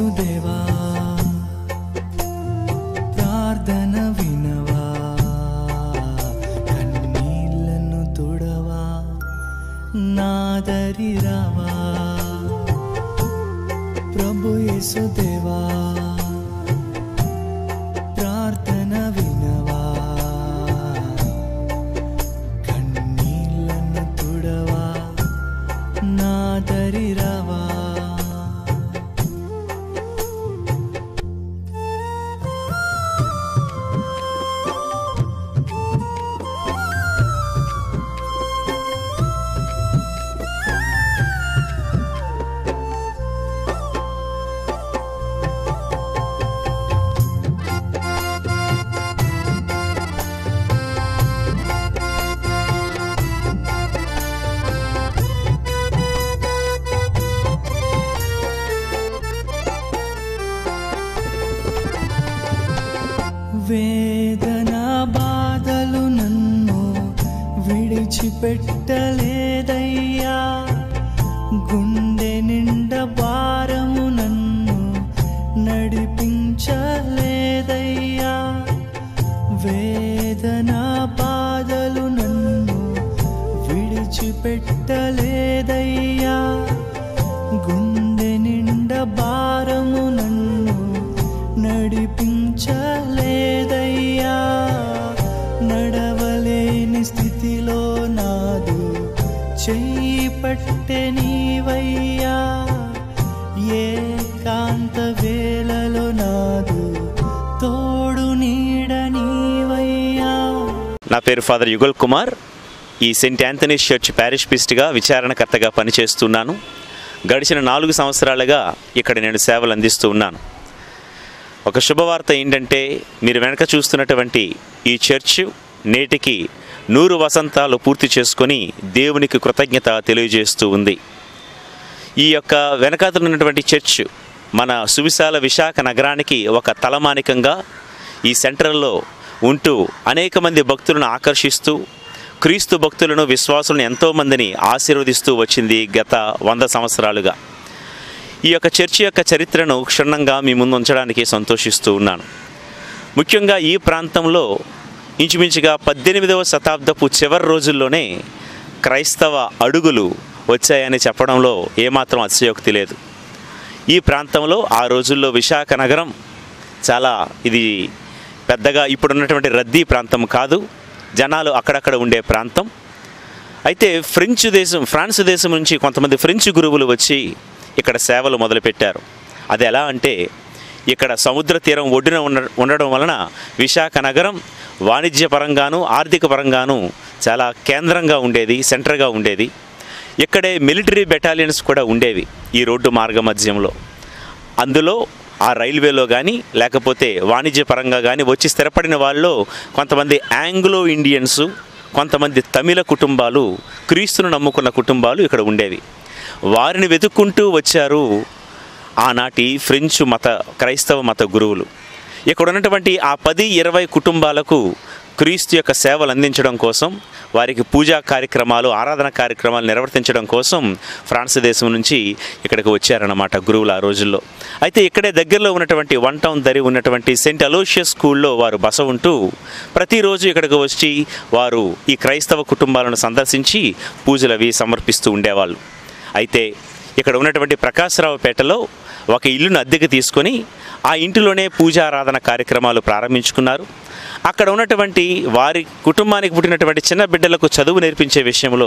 యేసుదేవా ప్రార్థన వినవా కన్నీళ్లను తుడవా నాదరి రావా ప్రభు యేసుదేవా ప్రార్థన వినవా కన్నీళ్లను తుడవా నాదరి రావా వేదన బాధలు నన్ను విడిచిపెట్టలేదయ్యా గుండె నిండా భారము నన్ను నడిపించలేదయ్యా వేదన బాధలు నన్ను విడిచిపెట్టలేదయ్యా గుండె నిండా భారము నన్ను నడిపించలేదయ్యా నడవలేని స్థితిలో నాదు చెయ్యి పట్టె నీవయ్యా ఏకాంత వేళలో నాదు తోడు నీడ నీవయ్యా నా పేరు ఫాదర్ యుగల్ కుమార్ ఈ సెయింట్ యాంథనీస్ చర్చ్ ప్యారిష్ పిస్ట్గా విచారణకర్తగా పనిచేస్తున్నాను గడిచిన నాలుగు సంవత్సరాలుగా ఇక్కడ నేను సేవలు అందిస్తూ ఉన్నాను ఒక శుభవార్త ఏంటంటే మీరు వెనక చూస్తున్నటువంటి ఈ చర్చ్ నేటికి నూరు వసంతాలు పూర్తి చేసుకొని దేవునికి కృతజ్ఞత తెలియజేస్తూ ఉంది ఈ యొక్క వెనకాతలు ఉన్నటువంటి చర్చ్ మన సువిశాల విశాఖ నగరానికి ఒక తలమానికంగా ఈ సెంటర్లో ఉంటూ అనేక మంది భక్తులను ఆకర్షిస్తూ క్రీస్తు భక్తులను విశ్వాసులను ఎంతోమందిని ఆశీర్వదిస్తూ వచ్చింది గత వంద సంవత్సరాలుగా ఈ యొక్క చర్చి యొక్క చరిత్రను క్షుణ్ణంగా మీ ముందు ఉంచడానికి సంతోషిస్తూ ఉన్నాను ముఖ్యంగా ఈ ప్రాంతంలో ఇంచుమించుగా పద్దెనిమిదవ శతాబ్దపు చివరి రోజుల్లోనే క్రైస్తవ అడుగులు వచ్చాయని చెప్పడంలో ఏమాత్రం అతిశయోక్తి లేదు ఈ ప్రాంతంలో ఆ రోజుల్లో విశాఖ నగరం చాలా ఇది పెద్దగా ఇప్పుడున్నటువంటి రద్దీ ప్రాంతం కాదు జనాలు అక్కడక్కడ ఉండే ప్రాంతం అయితే ఫ్రెంచ్ దేశం ఫ్రాన్స్ దేశం నుంచి కొంతమంది ఫ్రెంచ్ గురువులు వచ్చి ఇక్కడ సేవలు మొదలుపెట్టారు అది ఎలా అంటే ఇక్కడ సముద్ర తీరం ఒడ్డున ఉన్న ఉండడం వలన విశాఖ నగరం వాణిజ్యపరంగాను ఆర్థిక పరంగాను చాలా కేంద్రంగా ఉండేది సెంటర్గా ఉండేది ఇక్కడే మిలిటరీ బెటాలియన్స్ కూడా ఉండేవి ఈ రోడ్డు మార్గ మధ్యంలో అందులో ఆ రైల్వేలో కానీ లేకపోతే వాణిజ్యపరంగా కానీ వచ్చి స్థిరపడిన వాళ్ళలో కొంతమంది ఆంగ్లో ఇండియన్స్ కొంతమంది తమిళ కుటుంబాలు క్రీస్తును నమ్ముకున్న కుటుంబాలు ఇక్కడ ఉండేవి వారిని వెతుక్కుంటూ వచ్చారు ఆనాటి ఫ్రెంచ్ మత క్రైస్తవ మత గురువులు ఇక్కడ ఉన్నటువంటి ఆ పది ఇరవై కుటుంబాలకు క్రీస్తు యొక్క సేవలు అందించడం కోసం వారికి పూజా కార్యక్రమాలు ఆరాధన కార్యక్రమాలు నిర్వర్తించడం కోసం ఫ్రాన్స్ దేశం నుంచి ఇక్కడికి వచ్చారన్నమాట గురువులు ఆ రోజుల్లో అయితే ఇక్కడే దగ్గరలో ఉన్నటువంటి వన్ టౌన్ దరి ఉన్నటువంటి సెయింట్ అలోషియస్ స్కూల్లో వారు బస ఉంటూ ప్రతిరోజు ఇక్కడికి వచ్చి వారు ఈ క్రైస్తవ కుటుంబాలను సందర్శించి పూజలు అవి సమర్పిస్తూ ఉండేవాళ్ళు అయితే ఇక్కడ ఉన్నటువంటి ప్రకాశరావుపేటలో ఒక ఇల్లును అద్దెకు తీసుకొని ఆ ఇంటిలోనే పూజారాధన కార్యక్రమాలు ప్రారంభించుకున్నారు అక్కడ ఉన్నటువంటి వారి కుటుంబానికి పుట్టినటువంటి చిన్న బిడ్డలకు చదువు నేర్పించే విషయంలో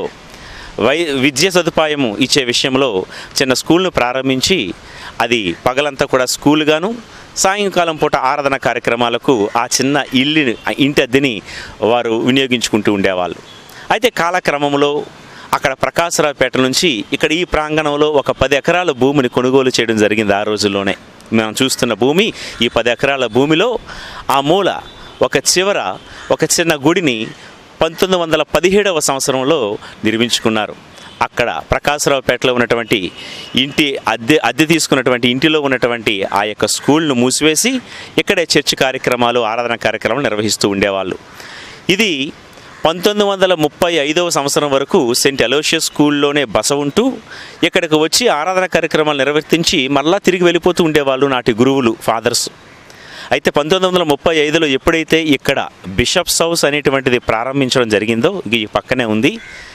వై విద్య సదుపాయము ఇచ్చే విషయంలో చిన్న స్కూల్ను ప్రారంభించి అది పగలంతా కూడా స్కూల్గాను సాయంకాలం పూట ఆరాధన కార్యక్రమాలకు ఆ చిన్న ఇల్లు ఇంటి అద్దెని వారు వినియోగించుకుంటూ ఉండేవాళ్ళు అయితే కాలక్రమంలో అక్కడ ప్రకాశరావుపేట నుంచి ఇక్కడ ఈ ప్రాంగణంలో ఒక పది ఎకరాల భూమిని కొనుగోలు చేయడం జరిగింది ఆ రోజుల్లోనే మనం చూస్తున్న భూమి ఈ పది ఎకరాల భూమిలో ఆ మూల ఒక చివర ఒక చిన్న గుడిని పంతొమ్మిది వందల పదిహేడవ సంవత్సరంలో నిర్మించుకున్నారు అక్కడ ప్రకాశరావుపేటలో ఉన్నటువంటి ఇంటి అద్దె అద్దె తీసుకున్నటువంటి ఇంటిలో ఉన్నటువంటి ఆ యొక్క స్కూల్ను మూసివేసి ఇక్కడే చర్చ్ కార్యక్రమాలు ఆరాధన కార్యక్రమాలు నిర్వహిస్తూ ఉండేవాళ్ళు ఇది పంతొమ్మిది వందల ముప్పై ఐదవ సంవత్సరం వరకు సెయింట్ అలోషియస్ స్కూల్లోనే బస ఉంటూ ఇక్కడికి వచ్చి ఆరాధన కార్యక్రమాలు నిర్వర్తించి మళ్ళా తిరిగి వెళ్ళిపోతూ ఉండేవాళ్ళు నాటి గురువులు ఫాదర్స్ అయితే పంతొమ్మిది వందల ముప్పై ఐదులో ఎప్పుడైతే ఇక్కడ బిషప్స్ హౌస్ అనేటువంటిది ప్రారంభించడం జరిగిందో ఇది ఈ పక్కనే ఉంది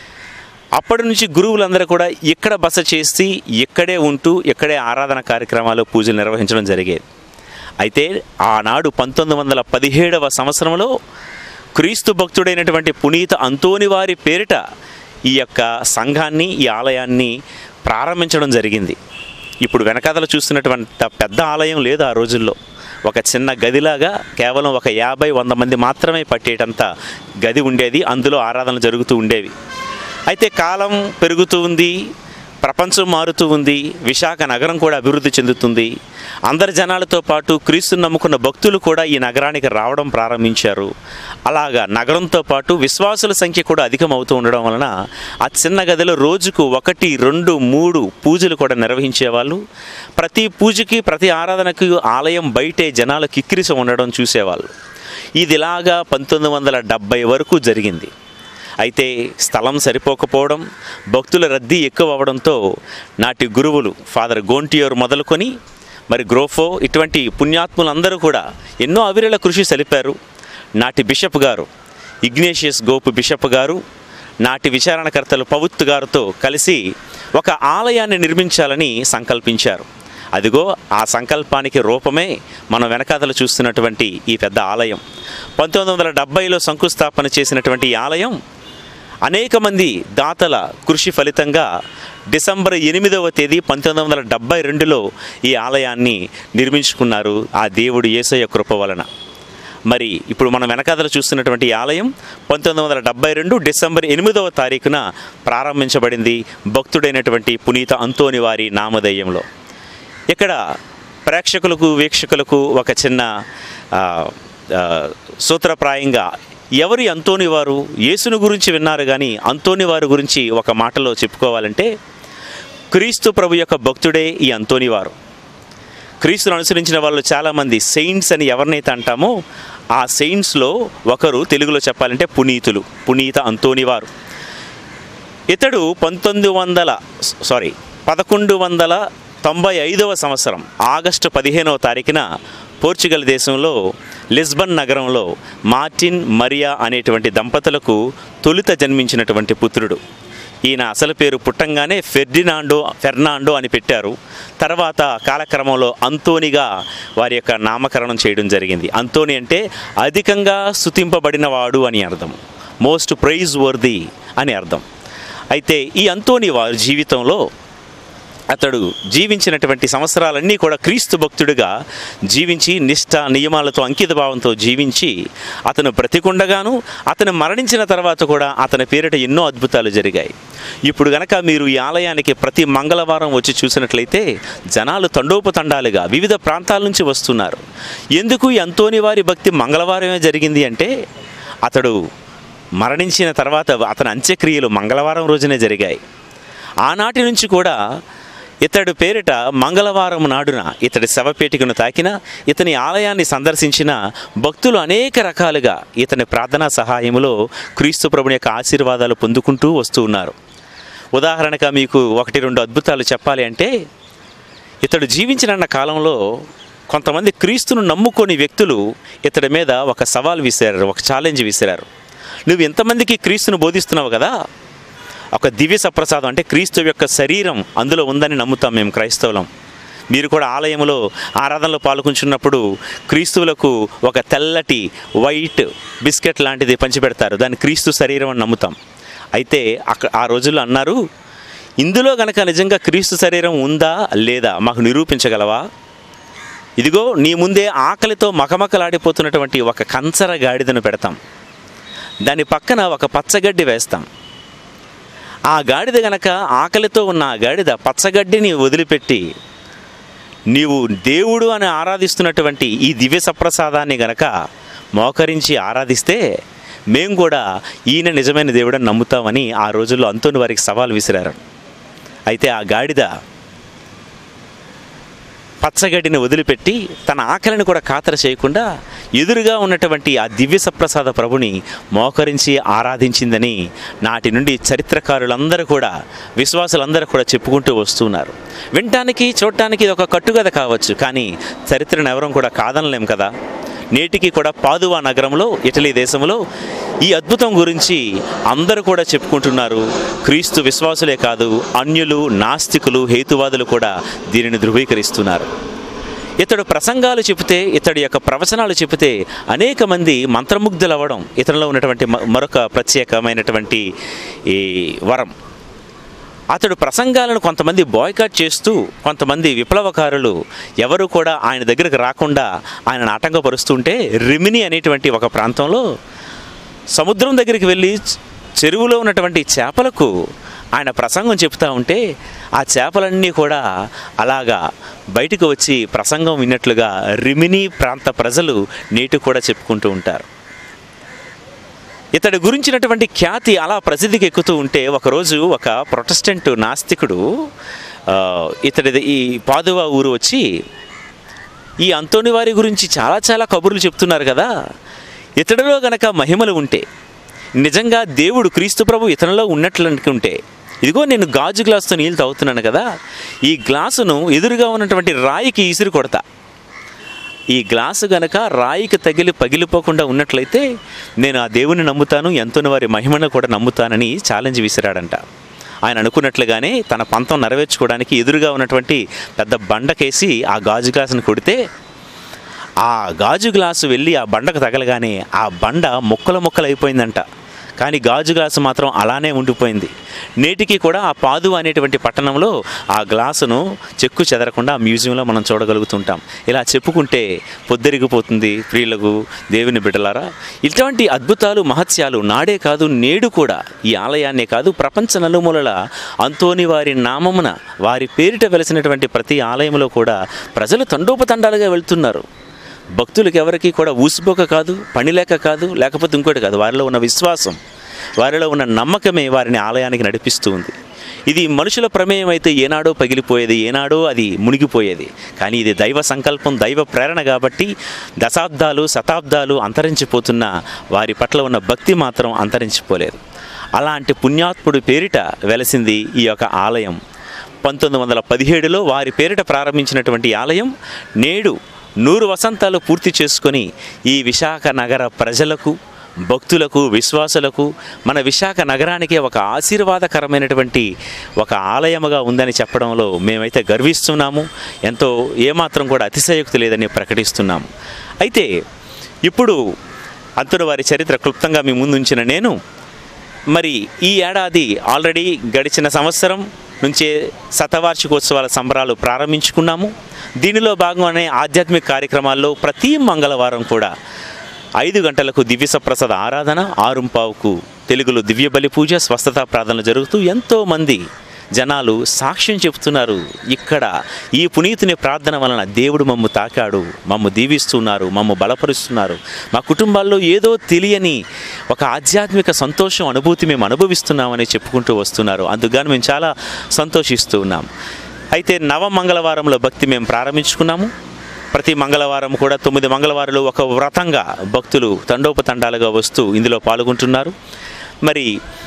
అప్పటి నుంచి గురువులందరూ కూడా ఇక్కడ బస చేసి ఇక్కడే ఉంటూ ఇక్కడే ఆరాధన కార్యక్రమాలు పూజలు నిర్వహించడం జరిగేది అయితే ఆనాడు పంతొమ్మిది వందల పదిహేడవ సంవత్సరంలో క్రీస్తు భక్తుడైనటువంటి పునీత అంతోని వారి పేరిట ఈ యొక్క సంఘాన్ని ఈ ఆలయాన్ని ప్రారంభించడం జరిగింది ఇప్పుడు వెనకాతలు చూస్తున్నటువంటి పెద్ద ఆలయం లేదు ఆ రోజుల్లో ఒక చిన్న గదిలాగా కేవలం ఒక యాభై వంద మంది మాత్రమే పట్టేటంత గది ఉండేది అందులో ఆరాధనలు జరుగుతూ ఉండేవి అయితే కాలం పెరుగుతూ ఉంది ప్రపంచం మారుతూ ఉంది విశాఖ నగరం కూడా అభివృద్ధి చెందుతుంది అందరి జనాలతో పాటు క్రీస్తుని నమ్ముకున్న భక్తులు కూడా ఈ నగరానికి రావడం ప్రారంభించారు అలాగా నగరంతో పాటు విశ్వాసుల సంఖ్య కూడా అధికమవుతూ ఉండడం వలన ఆ చిన్న గదిలో రోజుకు ఒకటి రెండు మూడు పూజలు కూడా నిర్వహించేవాళ్ళు ప్రతి పూజకి ప్రతి ఆరాధనకు ఆలయం బయటే జనాలు కిక్కిరిసి ఉండడం చూసేవాళ్ళు ఇదిలాగా పంతొమ్మిది వందల డెబ్భై వరకు జరిగింది అయితే స్థలం సరిపోకపోవడం భక్తుల రద్దీ ఎక్కువ అవడంతో నాటి గురువులు ఫాదర్ గోంటియోర్ మొదలుకొని మరి గ్రోఫో ఇటువంటి పుణ్యాత్ములందరూ కూడా ఎన్నో అవిరళ కృషి సలిపారు నాటి బిషప్ గారు ఇగ్నేషియస్ గోపు బిషప్ గారు నాటి విచారణకర్తలు పవుత్తు గారితో కలిసి ఒక ఆలయాన్ని నిర్మించాలని సంకల్పించారు అదిగో ఆ సంకల్పానికి రూపమే మనం వెనకాతలు చూస్తున్నటువంటి ఈ పెద్ద ఆలయం పంతొమ్మిది వందల డెబ్బైలో శంకుస్థాపన చేసినటువంటి ఈ ఆలయం అనేక మంది దాతల కృషి ఫలితంగా డిసెంబర్ ఎనిమిదవ తేదీ పంతొమ్మిది వందల డెబ్బై రెండులో ఈ ఆలయాన్ని నిర్మించుకున్నారు ఆ దేవుడు యేసయ్య కృప వలన మరి ఇప్పుడు మనం వెనకాదలు చూస్తున్నటువంటి ఈ ఆలయం పంతొమ్మిది వందల డెబ్బై రెండు డిసెంబర్ ఎనిమిదవ తారీఖున ప్రారంభించబడింది భక్తుడైనటువంటి పునీత అంతోని వారి నామధేయంలో ఇక్కడ ప్రేక్షకులకు వీక్షకులకు ఒక చిన్న ఆ, ఆ, సూత్రప్రాయంగా ఎవరి అంతోని వారు యేసును గురించి విన్నారు కానీ అంతోని వారి గురించి ఒక మాటలో చెప్పుకోవాలంటే క్రీస్తు ప్రభు యొక్క భక్తుడే ఈ అంతోని వారు క్రీస్తును అనుసరించిన వాళ్ళు చాలామంది సెయింట్స్ అని ఎవరినైతే అంటామో ఆ సెయింట్స్లో ఒకరు తెలుగులో చెప్పాలంటే పునీతులు పునీత అంతోని వారు ఇతడు పంతొమ్మిది వందల సారీ పదకొండు వందల తొంభై ఐదవ సంవత్సరం ఆగస్టు పదిహేనవ తారీఖున పోర్చుగల్ దేశంలో లిస్బన్ నగరంలో మార్టిన్ మరియా అనేటువంటి దంపతులకు తొలుత జన్మించినటువంటి పుత్రుడు ఈయన అసలు పేరు పుట్టంగానే ఫెర్డినాండో ఫెర్నాండో అని పెట్టారు తర్వాత కాలక్రమంలో అంతోనిగా వారి యొక్క నామకరణం చేయడం జరిగింది అంతోని అంటే అధికంగా స్తుతింపబడినవాడు అని అర్థం మోస్ట్ ప్రైజ్ వర్ది అని అర్థం అయితే ఈ అంతోని వారి జీవితంలో అతడు జీవించినటువంటి సంవత్సరాలన్నీ కూడా క్రీస్తు భక్తుడిగా జీవించి నిష్ఠ నియమాలతో అంకిత భావంతో జీవించి అతను బ్రతికుండగాను అతను మరణించిన తర్వాత కూడా అతని పేరిట ఎన్నో అద్భుతాలు జరిగాయి ఇప్పుడు గనక మీరు ఈ ఆలయానికి ప్రతి మంగళవారం వచ్చి చూసినట్లయితే జనాలు తండోపతండాలుగా వివిధ ప్రాంతాల నుంచి వస్తున్నారు ఎందుకు ఈ అంతోని వారి భక్తి మంగళవారమే జరిగింది అంటే అతడు మరణించిన తర్వాత అతని అంత్యక్రియలు మంగళవారం రోజునే జరిగాయి ఆనాటి నుంచి కూడా ఇతడు పేరిట మంగళవారం నాడున ఇతడి శవపేటికను తాకిన ఇతని ఆలయాన్ని సందర్శించిన భక్తులు అనేక రకాలుగా ఇతని ప్రార్థనా సహాయములో క్రీస్తు ప్రభుని యొక్క ఆశీర్వాదాలు పొందుకుంటూ వస్తూ ఉన్నారు ఉదాహరణగా మీకు ఒకటి రెండు అద్భుతాలు చెప్పాలి అంటే ఇతడు జీవించిన కాలంలో కొంతమంది క్రీస్తును నమ్ముకోని వ్యక్తులు ఇతడి మీద ఒక సవాల్ విసిరారు ఒక ఛాలెంజ్ విసిరారు నువ్వు ఎంతమందికి క్రీస్తును బోధిస్తున్నావు కదా ఒక దివ్య సప్రసాదం అంటే క్రీస్తు యొక్క శరీరం అందులో ఉందని నమ్ముతాం మేము క్రైస్తవులం మీరు కూడా ఆలయంలో ఆరాధనలో పాల్గొంచున్నప్పుడు క్రీస్తువులకు ఒక తెల్లటి వైట్ బిస్కెట్ లాంటిది పంచిపెడతారు దాన్ని క్రీస్తు శరీరం అని నమ్ముతాం అయితే అక్క ఆ రోజుల్లో అన్నారు ఇందులో గనక నిజంగా క్రీస్తు శరీరం ఉందా లేదా మాకు నిరూపించగలవా ఇదిగో నీ ముందే ఆకలితో మకమకలాడిపోతున్నటువంటి ఒక కంచర గాడిదను పెడతాం దాని పక్కన ఒక పచ్చగడ్డి వేస్తాం ఆ గాడిద గనక ఆకలితో ఉన్న ఆ గాడిద పచ్చగడ్డిని వదిలిపెట్టి నీవు దేవుడు అని ఆరాధిస్తున్నటువంటి ఈ దివ్య సప్రసాదాన్ని గనక మోకరించి ఆరాధిస్తే మేము కూడా ఈయన నిజమైన దేవుడని నమ్ముతామని ఆ రోజుల్లో అంతోని వారికి సవాల్ విసిరారు అయితే ఆ గాడిద పచ్చగడ్డిని వదిలిపెట్టి తన ఆకలిని కూడా ఖాతరు చేయకుండా ఎదురుగా ఉన్నటువంటి ఆ దివ్య సప్రసాద ప్రభుని మోకరించి ఆరాధించిందని నాటి నుండి చరిత్రకారులందరూ కూడా విశ్వాసులందరూ కూడా చెప్పుకుంటూ వస్తున్నారు వినటానికి చూడటానికి ఇది ఒక కట్టుకథ కావచ్చు కానీ చరిత్రను ఎవరం కూడా కాదనలేం కదా నేటికి కూడా పాదువా నగరంలో ఇటలీ దేశంలో ఈ అద్భుతం గురించి అందరూ కూడా చెప్పుకుంటున్నారు క్రీస్తు విశ్వాసులే కాదు అన్యులు నాస్తికులు హేతువాదులు కూడా దీనిని ధృవీకరిస్తున్నారు ఇతడు ప్రసంగాలు చెబితే ఇతడి యొక్క ప్రవచనాలు చెబితే అనేక మంది మంత్రముగ్ధులు అవ్వడం ఇతనిలో ఉన్నటువంటి మ- మరొక ప్రత్యేకమైనటువంటి ఈ వరం అతడు ప్రసంగాలను కొంతమంది బాయ్కాట్ చేస్తూ కొంతమంది విప్లవకారులు ఎవరు కూడా ఆయన దగ్గరకు రాకుండా ఆయనను ఆటంకపరుస్తుంటే రిమిని అనేటువంటి ఒక ప్రాంతంలో సముద్రం దగ్గరికి వెళ్ళి చ- చెరువులో ఉన్నటువంటి చేపలకు ఆయన ప్రసంగం చెప్తా ఉంటే ఆ చేపలన్నీ కూడా అలాగా బయటకు వచ్చి ప్రసంగం విన్నట్లుగా రిమిని ప్రాంత ప్రజలు నేటి కూడా చెప్పుకుంటూ ఉంటారు ఇతడి గురించినటువంటి ఖ్యాతి అలా ప్రసిద్ధికి ఎక్కుతూ ఉంటే ఒకరోజు ఒక ప్రొటెస్టెంట్ నాస్తికుడు ఆ, ఇతడి ఈ పాదువా ఊరు వచ్చి ఈ అంతోని వారి గురించి చాలా చాలా కబుర్లు చెప్తున్నారు కదా ఇతడిలో గనక మహిమలు ఉంటే నిజంగా దేవుడు క్రీస్తు ప్రభు ఇతనిలో ఉన్నట్లు అనుకుంటే ఇదిగో నేను గాజు గ్లాసుతో నీళ్ళు తాగుతున్నాను కదా ఈ గ్లాసును ఎదురుగా ఉన్నటువంటి రాయికి ఇసిరి కొడతా ఈ గ్లాసు గనక రాయికి తగిలి పగిలిపోకుండా ఉన్నట్లయితే నేను ఆ దేవుని నమ్ముతాను ఎంతోని వారి మహిమను కూడా నమ్ముతానని ఛాలెంజ్ విసిరాడంట ఆయన అనుకున్నట్లుగానే తన పంతం నెరవేర్చుకోవడానికి ఎదురుగా ఉన్నటువంటి పెద్ద బండకేసి ఆ గాజు గ్లాసును కొడితే ఆ గాజు గ్లాసు వెళ్ళి ఆ బండకు తగలగానే ఆ బండ ముక్కల ముక్కలు అయిపోయిందంట కానీ గాజు గ్లాసు మాత్రం అలానే ఉండిపోయింది నేటికి కూడా ఆ పాదు అనేటువంటి పట్టణంలో ఆ గ్లాసును చెక్కు చెదరకుండా ఆ మ్యూజియంలో మనం చూడగలుగుతుంటాం ఇలా చెప్పుకుంటే పొద్దరిగిపోతుంది ప్రియులకు దేవుని బిడ్డలారా ఇటువంటి అద్భుతాలు మహత్యాలు నాడే కాదు నేడు కూడా ఈ ఆలయాన్నే కాదు ప్రపంచ నలుమూలల అంతోని వారి నామమున వారి పేరిట వెలిసినటువంటి ప్రతి ఆలయంలో కూడా ప్రజలు తండోపతండాలుగా వెళ్తున్నారు భక్తులకు ఎవరికి కూడా ఊసిపోక కాదు పని లేక కాదు లేకపోతే ఇంకోటి కాదు వారిలో ఉన్న విశ్వాసం వారిలో ఉన్న నమ్మకమే వారిని ఆలయానికి నడిపిస్తూ ఉంది ఇది మనుషుల ప్రమేయం అయితే ఏనాడో పగిలిపోయేది ఏనాడో అది మునిగిపోయేది కానీ ఇది దైవ సంకల్పం దైవ ప్రేరణ కాబట్టి దశాబ్దాలు శతాబ్దాలు అంతరించిపోతున్న వారి పట్ల ఉన్న భక్తి మాత్రం అంతరించిపోలేదు అలాంటి పుణ్యాత్ముడి పేరిట వెలసింది ఈ యొక్క ఆలయం పంతొమ్మిది వందల పదిహేడులో వారి పేరిట ప్రారంభించినటువంటి ఆలయం నేడు నూరు వసంతాలు పూర్తి చేసుకొని ఈ విశాఖ నగర ప్రజలకు భక్తులకు విశ్వాసులకు మన విశాఖ నగరానికి ఒక ఆశీర్వాదకరమైనటువంటి ఒక ఆలయముగా ఉందని చెప్పడంలో మేమైతే గర్విస్తున్నాము ఎంతో ఏమాత్రం కూడా అతిశయోక్తి లేదని ప్రకటిస్తున్నాము అయితే ఇప్పుడు అంతున వారి చరిత్ర క్లుప్తంగా మీ ముందుంచిన నేను మరి ఈ ఏడాది ఆల్రెడీ గడిచిన సంవత్సరం నుంచే శతవార్షికోత్సవాల సంబరాలు ప్రారంభించుకున్నాము దీనిలో భాగంగానే ఆధ్యాత్మిక కార్యక్రమాల్లో ప్రతి మంగళవారం కూడా ఐదు గంటలకు దివ్య సప్రసాద ఆరాధన ఆరుంపావుకు తెలుగులో దివ్య బలి పూజ స్వస్థత ప్రార్థనలు జరుగుతూ ఎంతోమంది జనాలు సాక్ష్యం చెప్తున్నారు ఇక్కడ ఈ పునీతుని ప్రార్థన వలన దేవుడు మమ్ము తాకాడు మమ్ము దీవిస్తున్నారు మమ్ము బలపరుస్తున్నారు మా కుటుంబాల్లో ఏదో తెలియని ఒక ఆధ్యాత్మిక సంతోషం అనుభూతి మేము అనుభవిస్తున్నామని చెప్పుకుంటూ వస్తున్నారు అందుకని మేము చాలా సంతోషిస్తూ ఉన్నాం అయితే నవ మంగళవారంలో భక్తి మేము ప్రారంభించుకున్నాము ప్రతి మంగళవారం కూడా తొమ్మిది మంగళవారాలు ఒక వ్రతంగా భక్తులు తండోపతండాలుగా వస్తూ ఇందులో పాల్గొంటున్నారు మరి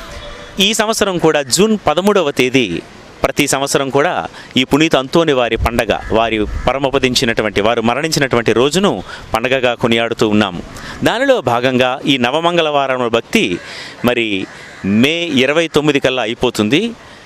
ఈ సంవత్సరం కూడా జూన్ పదమూడవ తేదీ ప్రతి సంవత్సరం కూడా ఈ పునీత అంతోని వారి పండగ వారి పరమపదించినటువంటి వారు మరణించినటువంటి రోజును పండగగా కొనియాడుతూ ఉన్నాము దానిలో భాగంగా ఈ నవమంగళవారం భక్తి మరి మే ఇరవై తొమ్మిది కల్లా అయిపోతుంది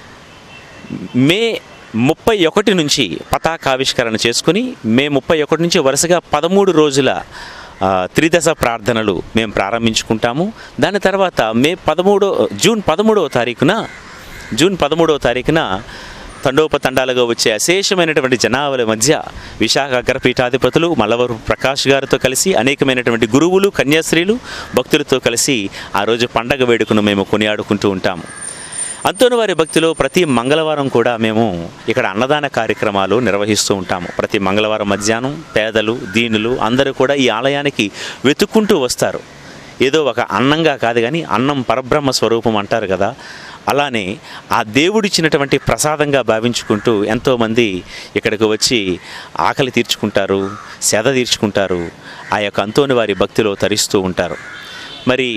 మే ముప్పై ఒకటి నుంచి పతాకావిష్కరణ చేసుకుని మే ముప్పై ఒకటి నుంచి వరుసగా పదమూడు రోజుల ఆ, త్రిదశ ప్రార్థనలు మేము ప్రారంభించుకుంటాము దాని తర్వాత మే పదమూడో జూన్ పదమూడవ తారీఖున జూన్ పదమూడవ తారీఖున తండోపతండాలుగా వచ్చే అశేషమైనటువంటి జనాభాల మధ్య విశాఖ అగ్రపీఠాధిపతులు మల్లవరు ప్రకాష్ గారితో కలిసి అనేకమైనటువంటి గురువులు కన్యాశ్రీలు భక్తులతో కలిసి ఆ రోజు పండగ వేడుకను మేము కొనియాడుకుంటూ ఉంటాము అంతోని వారి భక్తిలో ప్రతి మంగళవారం కూడా మేము ఇక్కడ అన్నదాన కార్యక్రమాలు నిర్వహిస్తూ ఉంటాము ప్రతి మంగళవారం మధ్యాహ్నం పేదలు దీనులు అందరూ కూడా ఈ ఆలయానికి వెతుక్కుంటూ వస్తారు ఏదో ఒక అన్నంగా కాదు కానీ అన్నం పరబ్రహ్మ స్వరూపం అంటారు కదా అలానే ఆ దేవుడిచ్చినటువంటి ప్రసాదంగా భావించుకుంటూ ఎంతోమంది ఇక్కడికి వచ్చి ఆకలి తీర్చుకుంటారు సేద తీర్చుకుంటారు ఆ యొక్క అంతోని వారి భక్తిలో తరిస్తూ ఉంటారు మరి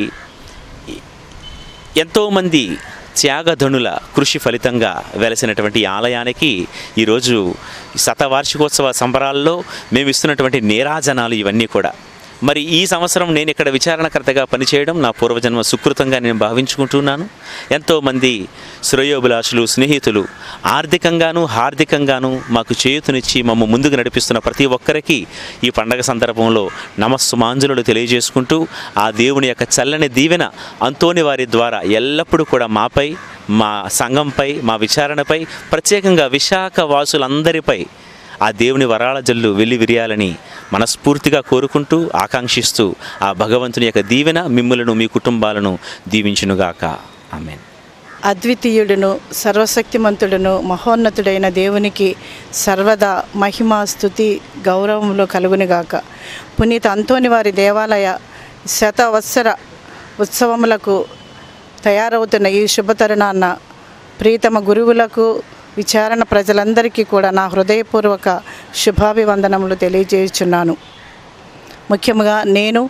ఎంతోమంది త్యాగధనుల కృషి ఫలితంగా వెలసినటువంటి ఈ ఆలయానికి ఈరోజు ఈ శతవార్షికోత్సవ సంబరాల్లో మేము ఇస్తున్నటువంటి నీరాజనాలు ఇవన్నీ కూడా మరి ఈ సంవత్సరం నేను ఇక్కడ విచారణకర్తగా పనిచేయడం నా పూర్వజన్మ సుకృతంగా నేను భావించుకుంటున్నాను ఎంతోమంది శ్రేయోభిలాషులు స్నేహితులు ఆర్థికంగాను హార్దికంగాను మాకు చేయూతనిచ్చి మమ్మ ముందుకు నడిపిస్తున్న ప్రతి ఒక్కరికి ఈ పండగ సందర్భంలో నమస్సుమాంజలు తెలియజేసుకుంటూ ఆ దేవుని యొక్క చల్లని దీవెన అంతోని వారి ద్వారా ఎల్లప్పుడూ కూడా మాపై మా సంఘంపై మా విచారణపై ప్రత్యేకంగా విశాఖ వాసులందరిపై ఆ దేవుని వరాల జల్లు వెళ్ళి విరియాలని మనస్ఫూర్తిగా కోరుకుంటూ ఆకాంక్షిస్తూ ఆ భగవంతుని యొక్క దీవెన మిమ్ములను మీ కుటుంబాలను దీవించునుగాక ఆమెన్ అద్వితీయుడును సర్వశక్తిమంతుడును మహోన్నతుడైన దేవునికి సర్వదా మహిమ స్థుతి గౌరవములు కలుగునిగాక పునీత అంతోని వారి దేవాలయ శతవత్సర ఉత్సవములకు తయారవుతున్న ఈ శుభతరుణాన్న ప్రీతమ గురువులకు విచారణ ప్రజలందరికీ కూడా నా హృదయపూర్వక శుభాభివందనములు తెలియజేయుచున్నాను ముఖ్యంగా నేను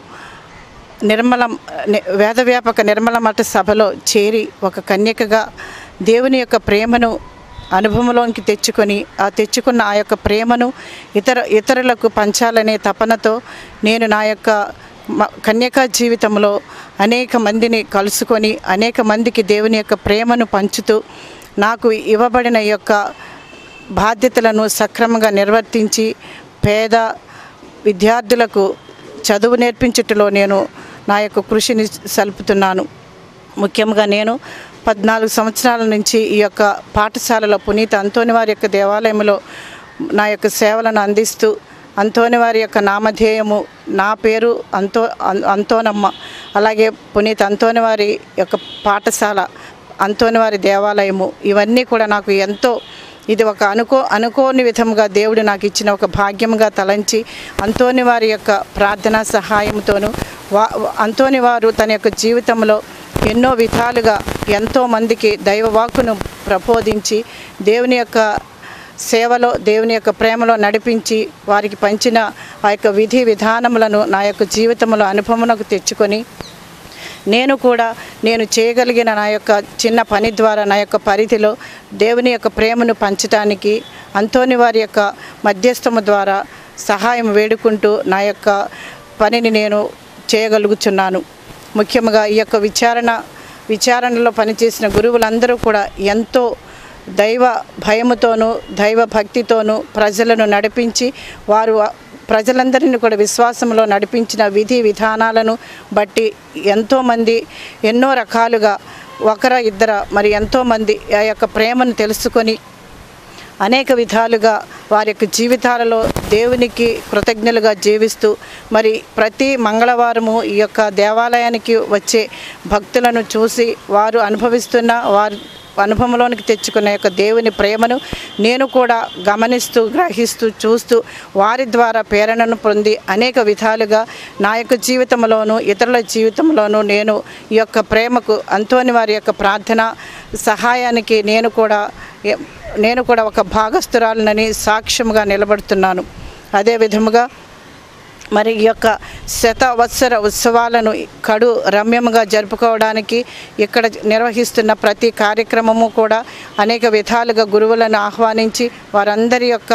నిర్మల ని- వేదవ్యాపక నిర్మల మఠ సభలో చేరి ఒక కన్యకగా దేవుని యొక్క ప్రేమను అనుభవంలోనికి తెచ్చుకొని ఆ తెచ్చుకున్న ఆ యొక్క ప్రేమను ఇతర ఇతరులకు పంచాలనే తపనతో నేను నా యొక్క మ- కన్యకా జీవితంలో అనేక మందిని కలుసుకొని అనేక మందికి దేవుని యొక్క ప్రేమను పంచుతూ నాకు ఇవ్వబడిన ఈ యొక్క బాధ్యతలను సక్రమంగా నిర్వర్తించి పేద విద్యార్థులకు చదువు నేర్పించుటలో నేను నా యొక్క కృషిని సలుపుతున్నాను ముఖ్యంగా నేను పద్నాలుగు సంవత్సరాల నుంచి ఈ యొక్క పాఠశాలలో పునీత అంతోని వారి యొక్క దేవాలయంలో నా యొక్క సేవలను అందిస్తూ అంతోని వారి యొక్క నామధేయము నా పేరు అంతో అం- అంతోనమ్మ అలాగే పునీత అంతోని వారి యొక్క పాఠశాల అంతోని వారి దేవాలయము ఇవన్నీ కూడా నాకు ఎంతో ఇది ఒక అనుకో అనుకోని విధముగా దేవుడు నాకు ఇచ్చిన ఒక భాగ్యంగా తలంచి అంతోని వారి యొక్క ప్రార్థనా సహాయంతోను వా అంతోని వారు తన యొక్క జీవితంలో ఎన్నో విధాలుగా ఎంతో మందికి దైవవాక్కును ప్రబోధించి దేవుని యొక్క సేవలో దేవుని యొక్క ప్రేమలో నడిపించి వారికి పంచిన ఆ యొక్క విధి విధానములను నా యొక్క జీవితంలో అనుభవమునకు తెచ్చుకొని నేను కూడా నేను చేయగలిగిన నా యొక్క చిన్న పని ద్వారా నా యొక్క పరిధిలో దేవుని యొక్క ప్రేమను పంచటానికి అంతోని వారి యొక్క మధ్యస్థము ద్వారా సహాయం వేడుకుంటూ నా యొక్క పనిని నేను చేయగలుగుచున్నాను ముఖ్యంగా ఈ యొక్క విచారణ విచారణలో పనిచేసిన గురువులందరూ కూడా ఎంతో దైవ భయముతోనూ దైవ భక్తితోనూ ప్రజలను నడిపించి వారు ప్రజలందరినీ కూడా విశ్వాసంలో నడిపించిన విధి విధానాలను బట్టి ఎంతోమంది ఎన్నో రకాలుగా ఒకర ఇద్దర మరి ఎంతోమంది ఆ యొక్క ప్రేమను తెలుసుకొని అనేక విధాలుగా వారి యొక్క జీవితాలలో దేవునికి కృతజ్ఞులుగా జీవిస్తూ మరి ప్రతి మంగళవారము ఈ యొక్క దేవాలయానికి వచ్చే భక్తులను చూసి వారు అనుభవిస్తున్న వారు అనుభవంలోనికి తెచ్చుకున్న యొక్క దేవుని ప్రేమను నేను కూడా గమనిస్తూ గ్రహిస్తూ చూస్తూ వారి ద్వారా ప్రేరణను పొంది అనేక విధాలుగా నా యొక్క జీవితంలోనూ ఇతరుల జీవితంలోనూ నేను ఈ యొక్క ప్రేమకు అంతోని వారి యొక్క ప్రార్థన సహాయానికి నేను కూడా ఏ- నేను కూడా ఒక భాగస్థురాలనని సాక్ష్యముగా నిలబడుతున్నాను అదే విధముగా మరి ఈ యొక్క శతవత్సర ఉత్సవాలను కడు రమ్యముగా జరుపుకోవడానికి ఇక్కడ నిర్వహిస్తున్న ప్రతి కార్యక్రమము కూడా అనేక విధాలుగా గురువులను ఆహ్వానించి వారందరి యొక్క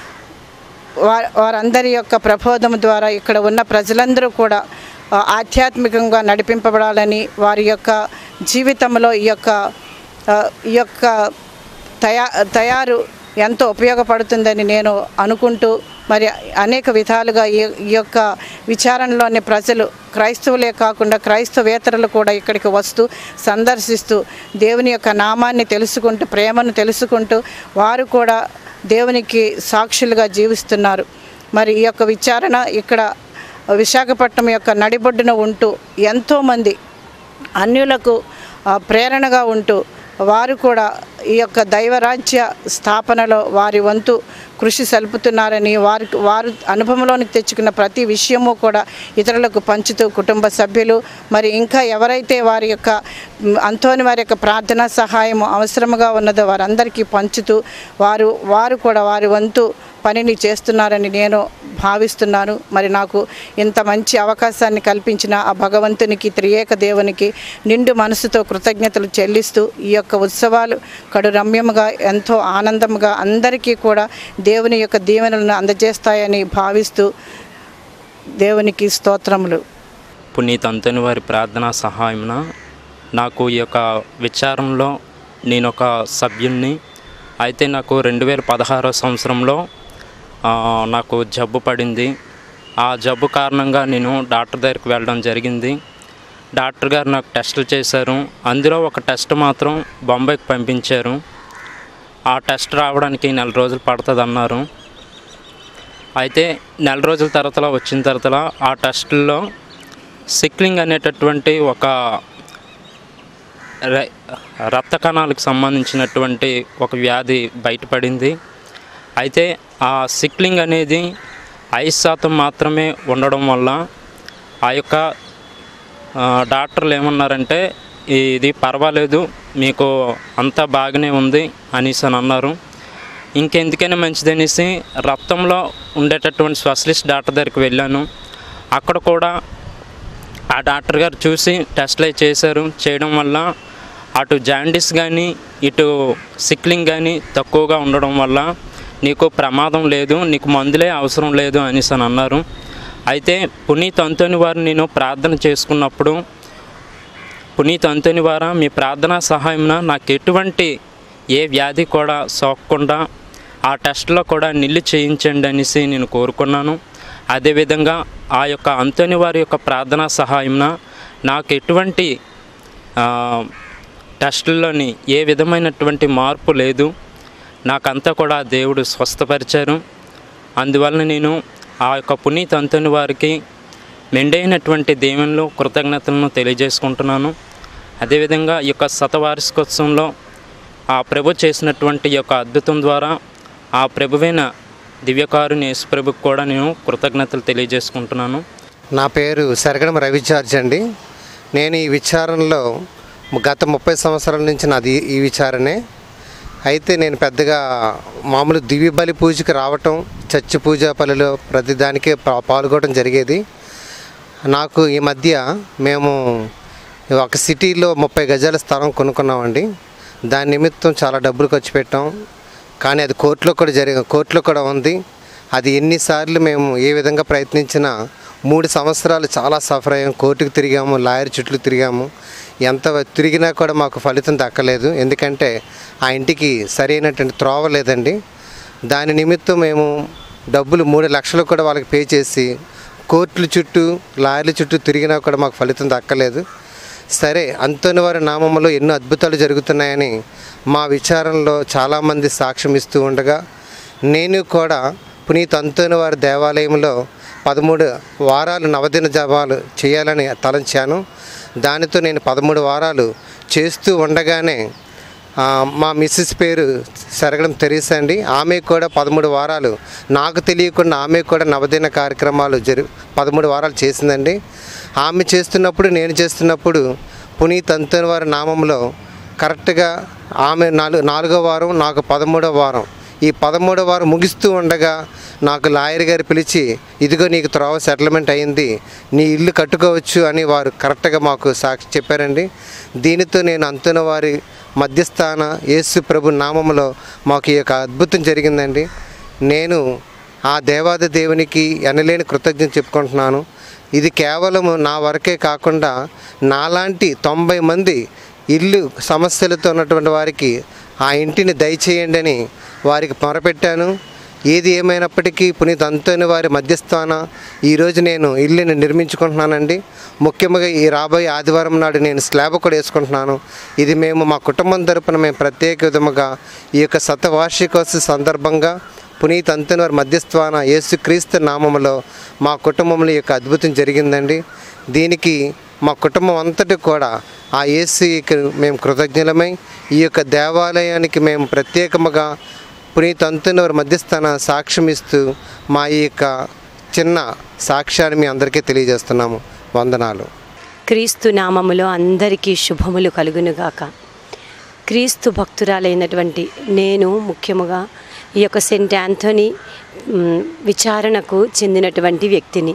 వా- వారందరి యొక్క ప్రబోధం ద్వారా ఇక్కడ ఉన్న ప్రజలందరూ కూడా ఆ, ఆధ్యాత్మికంగా నడిపింపబడాలని వారి యొక్క జీవితంలో ఈ యొక్క ఆ, ఈ యొక్క తయా తయారు ఎంతో ఉపయోగపడుతుందని నేను అనుకుంటూ మరి అనేక విధాలుగా ఈ ఈ యొక్క విచారణలోని ప్రజలు క్రైస్తవులే కాకుండా క్రైస్తవేతరులు కూడా ఇక్కడికి వస్తూ సందర్శిస్తూ దేవుని యొక్క నామాన్ని తెలుసుకుంటూ ప్రేమను తెలుసుకుంటూ వారు కూడా దేవునికి సాక్షులుగా జీవిస్తున్నారు మరి ఈ యొక్క విచారణ ఇక్కడ విశాఖపట్నం యొక్క నడిబొడ్డున ఉంటూ ఎంతోమంది అన్యులకు ఆ, ప్రేరణగా ఉంటూ వారు కూడా ఈ యొక్క దైవరాజ్య స్థాపనలో వారి వంతు కృషి సలుపుతున్నారని వారి వారు అనుభవంలోనికి తెచ్చుకున్న ప్రతి విషయము కూడా ఇతరులకు పంచుతూ కుటుంబ సభ్యులు మరి ఇంకా ఎవరైతే వారి యొక్క మ్, అంతోని వారి యొక్క ప్రార్థనా సహాయం అవసరముగా ఉన్నదో వారందరికీ పంచుతూ వారు వారు కూడా వారి వంతు పనిని చేస్తున్నారని నేను భావిస్తున్నాను మరి నాకు ఇంత మంచి అవకాశాన్ని కల్పించిన ఆ భగవంతునికి త్రియేక దేవునికి నిండు మనసుతో కృతజ్ఞతలు చెల్లిస్తూ ఈ యొక్క ఉత్సవాలు కడు రమ్యముగా ఎంతో ఆనందముగా అందరికీ కూడా దేవుని యొక్క దీవెనలను అందజేస్తాయని భావిస్తూ దేవునికి స్తోత్రములు పునీత్ అంతని వారి ప్రార్థనా సహాయమున నాకు ఈ యొక్క విచారంలో నేను ఒక సభ్యుణ్ణి అయితే నాకు రెండు వేల పదహారో సంవత్సరంలో ఆ, నాకు జబ్బు పడింది ఆ జబ్బు కారణంగా నేను డాక్టర్ దగ్గరికి వెళ్ళడం జరిగింది డాక్టర్ గారు నాకు టెస్టులు చేశారు అందులో ఒక టెస్ట్ మాత్రం బొంబాయికి పంపించారు ఆ టెస్ట్ రావడానికి నెల రోజులు పడుతుంది అన్నారు అయితే నెల రోజుల తర్వాత వచ్చిన తర్వాత ఆ టెస్టుల్లో సిక్లింగ్ అనేటటువంటి ఒక ర- రక్త కణాలకు సంబంధించినటువంటి ఒక వ్యాధి బయటపడింది అయితే ఆ సిక్లింగ్ అనేది ఐదు శాతం మాత్రమే ఉండడం వల్ల ఆ యొక్క ఆ, డాక్టర్లు ఏమన్నారంటే ఇది పర్వాలేదు మీకు అంతా బాగానే ఉంది అనేసి అని అన్నారు ఇంకెందుకైనా మంచిదనేసి రక్తంలో ఉండేటటువంటి స్పెషలిస్ట్ డాక్టర్ దగ్గరికి వెళ్ళాను అక్కడ కూడా ఆ డాక్టర్ గారు చూసి టెస్ట్లు అవి చేశారు చేయడం వల్ల అటు జాండీస్ కానీ ఇటు సిక్లింగ్ కానీ తక్కువగా ఉండడం వల్ల నీకు ప్రమాదం లేదు నీకు మందులే అవసరం లేదు అనేసి అని అన్నారు అయితే పునీత్ అంతోని వారు నేను ప్రార్థన చేసుకున్నప్పుడు పునీత్ అంతోని వారా మీ ప్రార్థనా సహాయంన నాకు ఎటువంటి ఏ వ్యాధి కూడా సోకకుండా ఆ టెస్ట్లో కూడా నిల్లు చేయించండి అనేసి నేను కోరుకున్నాను అదేవిధంగా ఆ యొక్క అంతోని వారి యొక్క ప్రార్థనా సహాయంన నాకు ఎటువంటి ఆ, టెస్టుల్లోని ఏ విధమైనటువంటి మార్పు లేదు నాకంతా కూడా దేవుడు స్వస్థపరిచారు అందువలన నేను ఆ యొక్క పునీత్ అంతని వారికి మెండైనటువంటి దేవునిలో కృతజ్ఞతలను తెలియజేసుకుంటున్నాను అదేవిధంగా ఈ యొక్క శతవార్షికోత్సవంలో ఆ ప్రభు చేసినటువంటి ఈ యొక్క అద్భుతం ద్వారా ఆ ప్రభువైన దివ్యకారుని యేసు ప్రభుకు కూడా నేను కృతజ్ఞతలు తెలియజేసుకుంటున్నాను నా పేరు సరగడం రవిచార్జ్ అండి నేను ఈ విచారణలో గత ముప్పై సంవత్సరాల నుంచి నాది ఈ విచారణే అయితే నేను పెద్దగా మామూలు దివ్య బలి పూజకి రావటం చర్చి పూజ పనులు ప్రతిదానికి పా- పాల్గొనడం జరిగేది నాకు ఈ మధ్య మేము ఒక సిటీలో ముప్పై గజాల స్థలం కొనుక్కున్నామండి దాని నిమిత్తం చాలా డబ్బులు ఖర్చు పెట్టాం కానీ అది కోర్టులో కూడా జరిగి కోర్టులో కూడా ఉంది అది ఎన్నిసార్లు మేము ఏ విధంగా ప్రయత్నించినా మూడు సంవత్సరాలు చాలా సఫర్ అయ్యాం కోర్టుకు తిరిగాము లాయర్ చుట్టూ తిరిగాము ఎంత తిరిగినా కూడా మాకు ఫలితం దక్కలేదు ఎందుకంటే ఆ ఇంటికి సరైనటువంటి త్రోవ లేదండి దాని నిమిత్తం మేము డబ్బులు మూడు లక్షలు కూడా వాళ్ళకి పే చేసి కోర్టుల చుట్టూ లాయర్ల చుట్టూ తిరిగినా కూడా మాకు ఫలితం దక్కలేదు సరే అంతని వారి నామంలో ఎన్నో అద్భుతాలు జరుగుతున్నాయని మా విచారణలో చాలామంది సాక్ష్యం ఇస్తూ ఉండగా నేను కూడా పునీత్ అంతోని వారి దేవాలయంలో పదమూడు వారాలు నవదిన జపాలు చేయాలని తలంచాను దానితో నేను పదమూడు వారాలు చేస్తూ ఉండగానే ఆ, మా మిస్సెస్ పేరు సరగడం తెరీసా అండి ఆమె కూడా పదమూడు వారాలు నాకు తెలియకుండా ఆమె కూడా నవదిన కార్యక్రమాలు జరు పదమూడు వారాలు చేసిందండి ఆమె చేస్తున్నప్పుడు నేను చేస్తున్నప్పుడు పునీత్ అంతని వారి నామంలో కరెక్ట్గా ఆమె నాలుగు నాలుగో వారం నాకు పదమూడో వారం ఈ పదమూడో వారం ముగిస్తూ ఉండగా నాకు లాయర్ గారు పిలిచి ఇదిగో నీకు త్రోవ సెటిల్మెంట్ అయింది నీ ఇల్లు కట్టుకోవచ్చు అని వారు కరెక్ట్గా మాకు సాక్షి చెప్పారండి దీనితో నేను అంతున వారి మధ్యస్థాన యేసు ప్రభు నామములో మాకు ఈ యొక్క అద్భుతం జరిగిందండి నేను ఆ దేవాది దేవునికి ఎనలేని కృతజ్ఞత చెప్పుకుంటున్నాను ఇది కేవలం నా వరకే కాకుండా నాలాంటి తొంభై మంది ఇల్లు సమస్యలతో ఉన్నటువంటి వారికి ఆ ఇంటిని దయచేయండి అని వారికి మొరపెట్టాను ఏది ఏమైనప్పటికీ పునీత్ అంతోని వారి మధ్యస్థాన ఈరోజు నేను ఇల్లుని నిర్మించుకుంటున్నానండి ముఖ్యంగా ఈ రాబోయే ఆదివారం నాడు నేను స్లాబ్ కూడా వేసుకుంటున్నాను ఇది మేము మా కుటుంబం తరపున మేము ప్రత్యేక విధముగా ఈ యొక్క శతవార్షికోత్సవ సందర్భంగా పునీత్ అంతని వారి మధ్యస్థాన యేసుక్రీస్తు నామములో మా కుటుంబంలో ఈ యొక్క అద్భుతం జరిగిందండి దీనికి మా కుటుంబం అంతటి కూడా ఆ ఏసీకి మేము కృతజ్ఞులమై ఈ యొక్క దేవాలయానికి మేము ప్రత్యేకముగా పునీత్ అంతునవారి మధ్యస్థాన సాక్ష్యం ఇస్తూ మా ఈ యొక్క చిన్న సాక్ష్యాన్ని మీ అందరికీ తెలియజేస్తున్నాము వందనాలు క్రీస్తు నామములో అందరికీ శుభములు కలుగునుగాక క్రీస్తు భక్తురాలైనటువంటి నేను ముఖ్యముగా ఈ యొక్క సెంట్ యాంథోనీ మ్, విచారణకు చెందినటువంటి వ్యక్తిని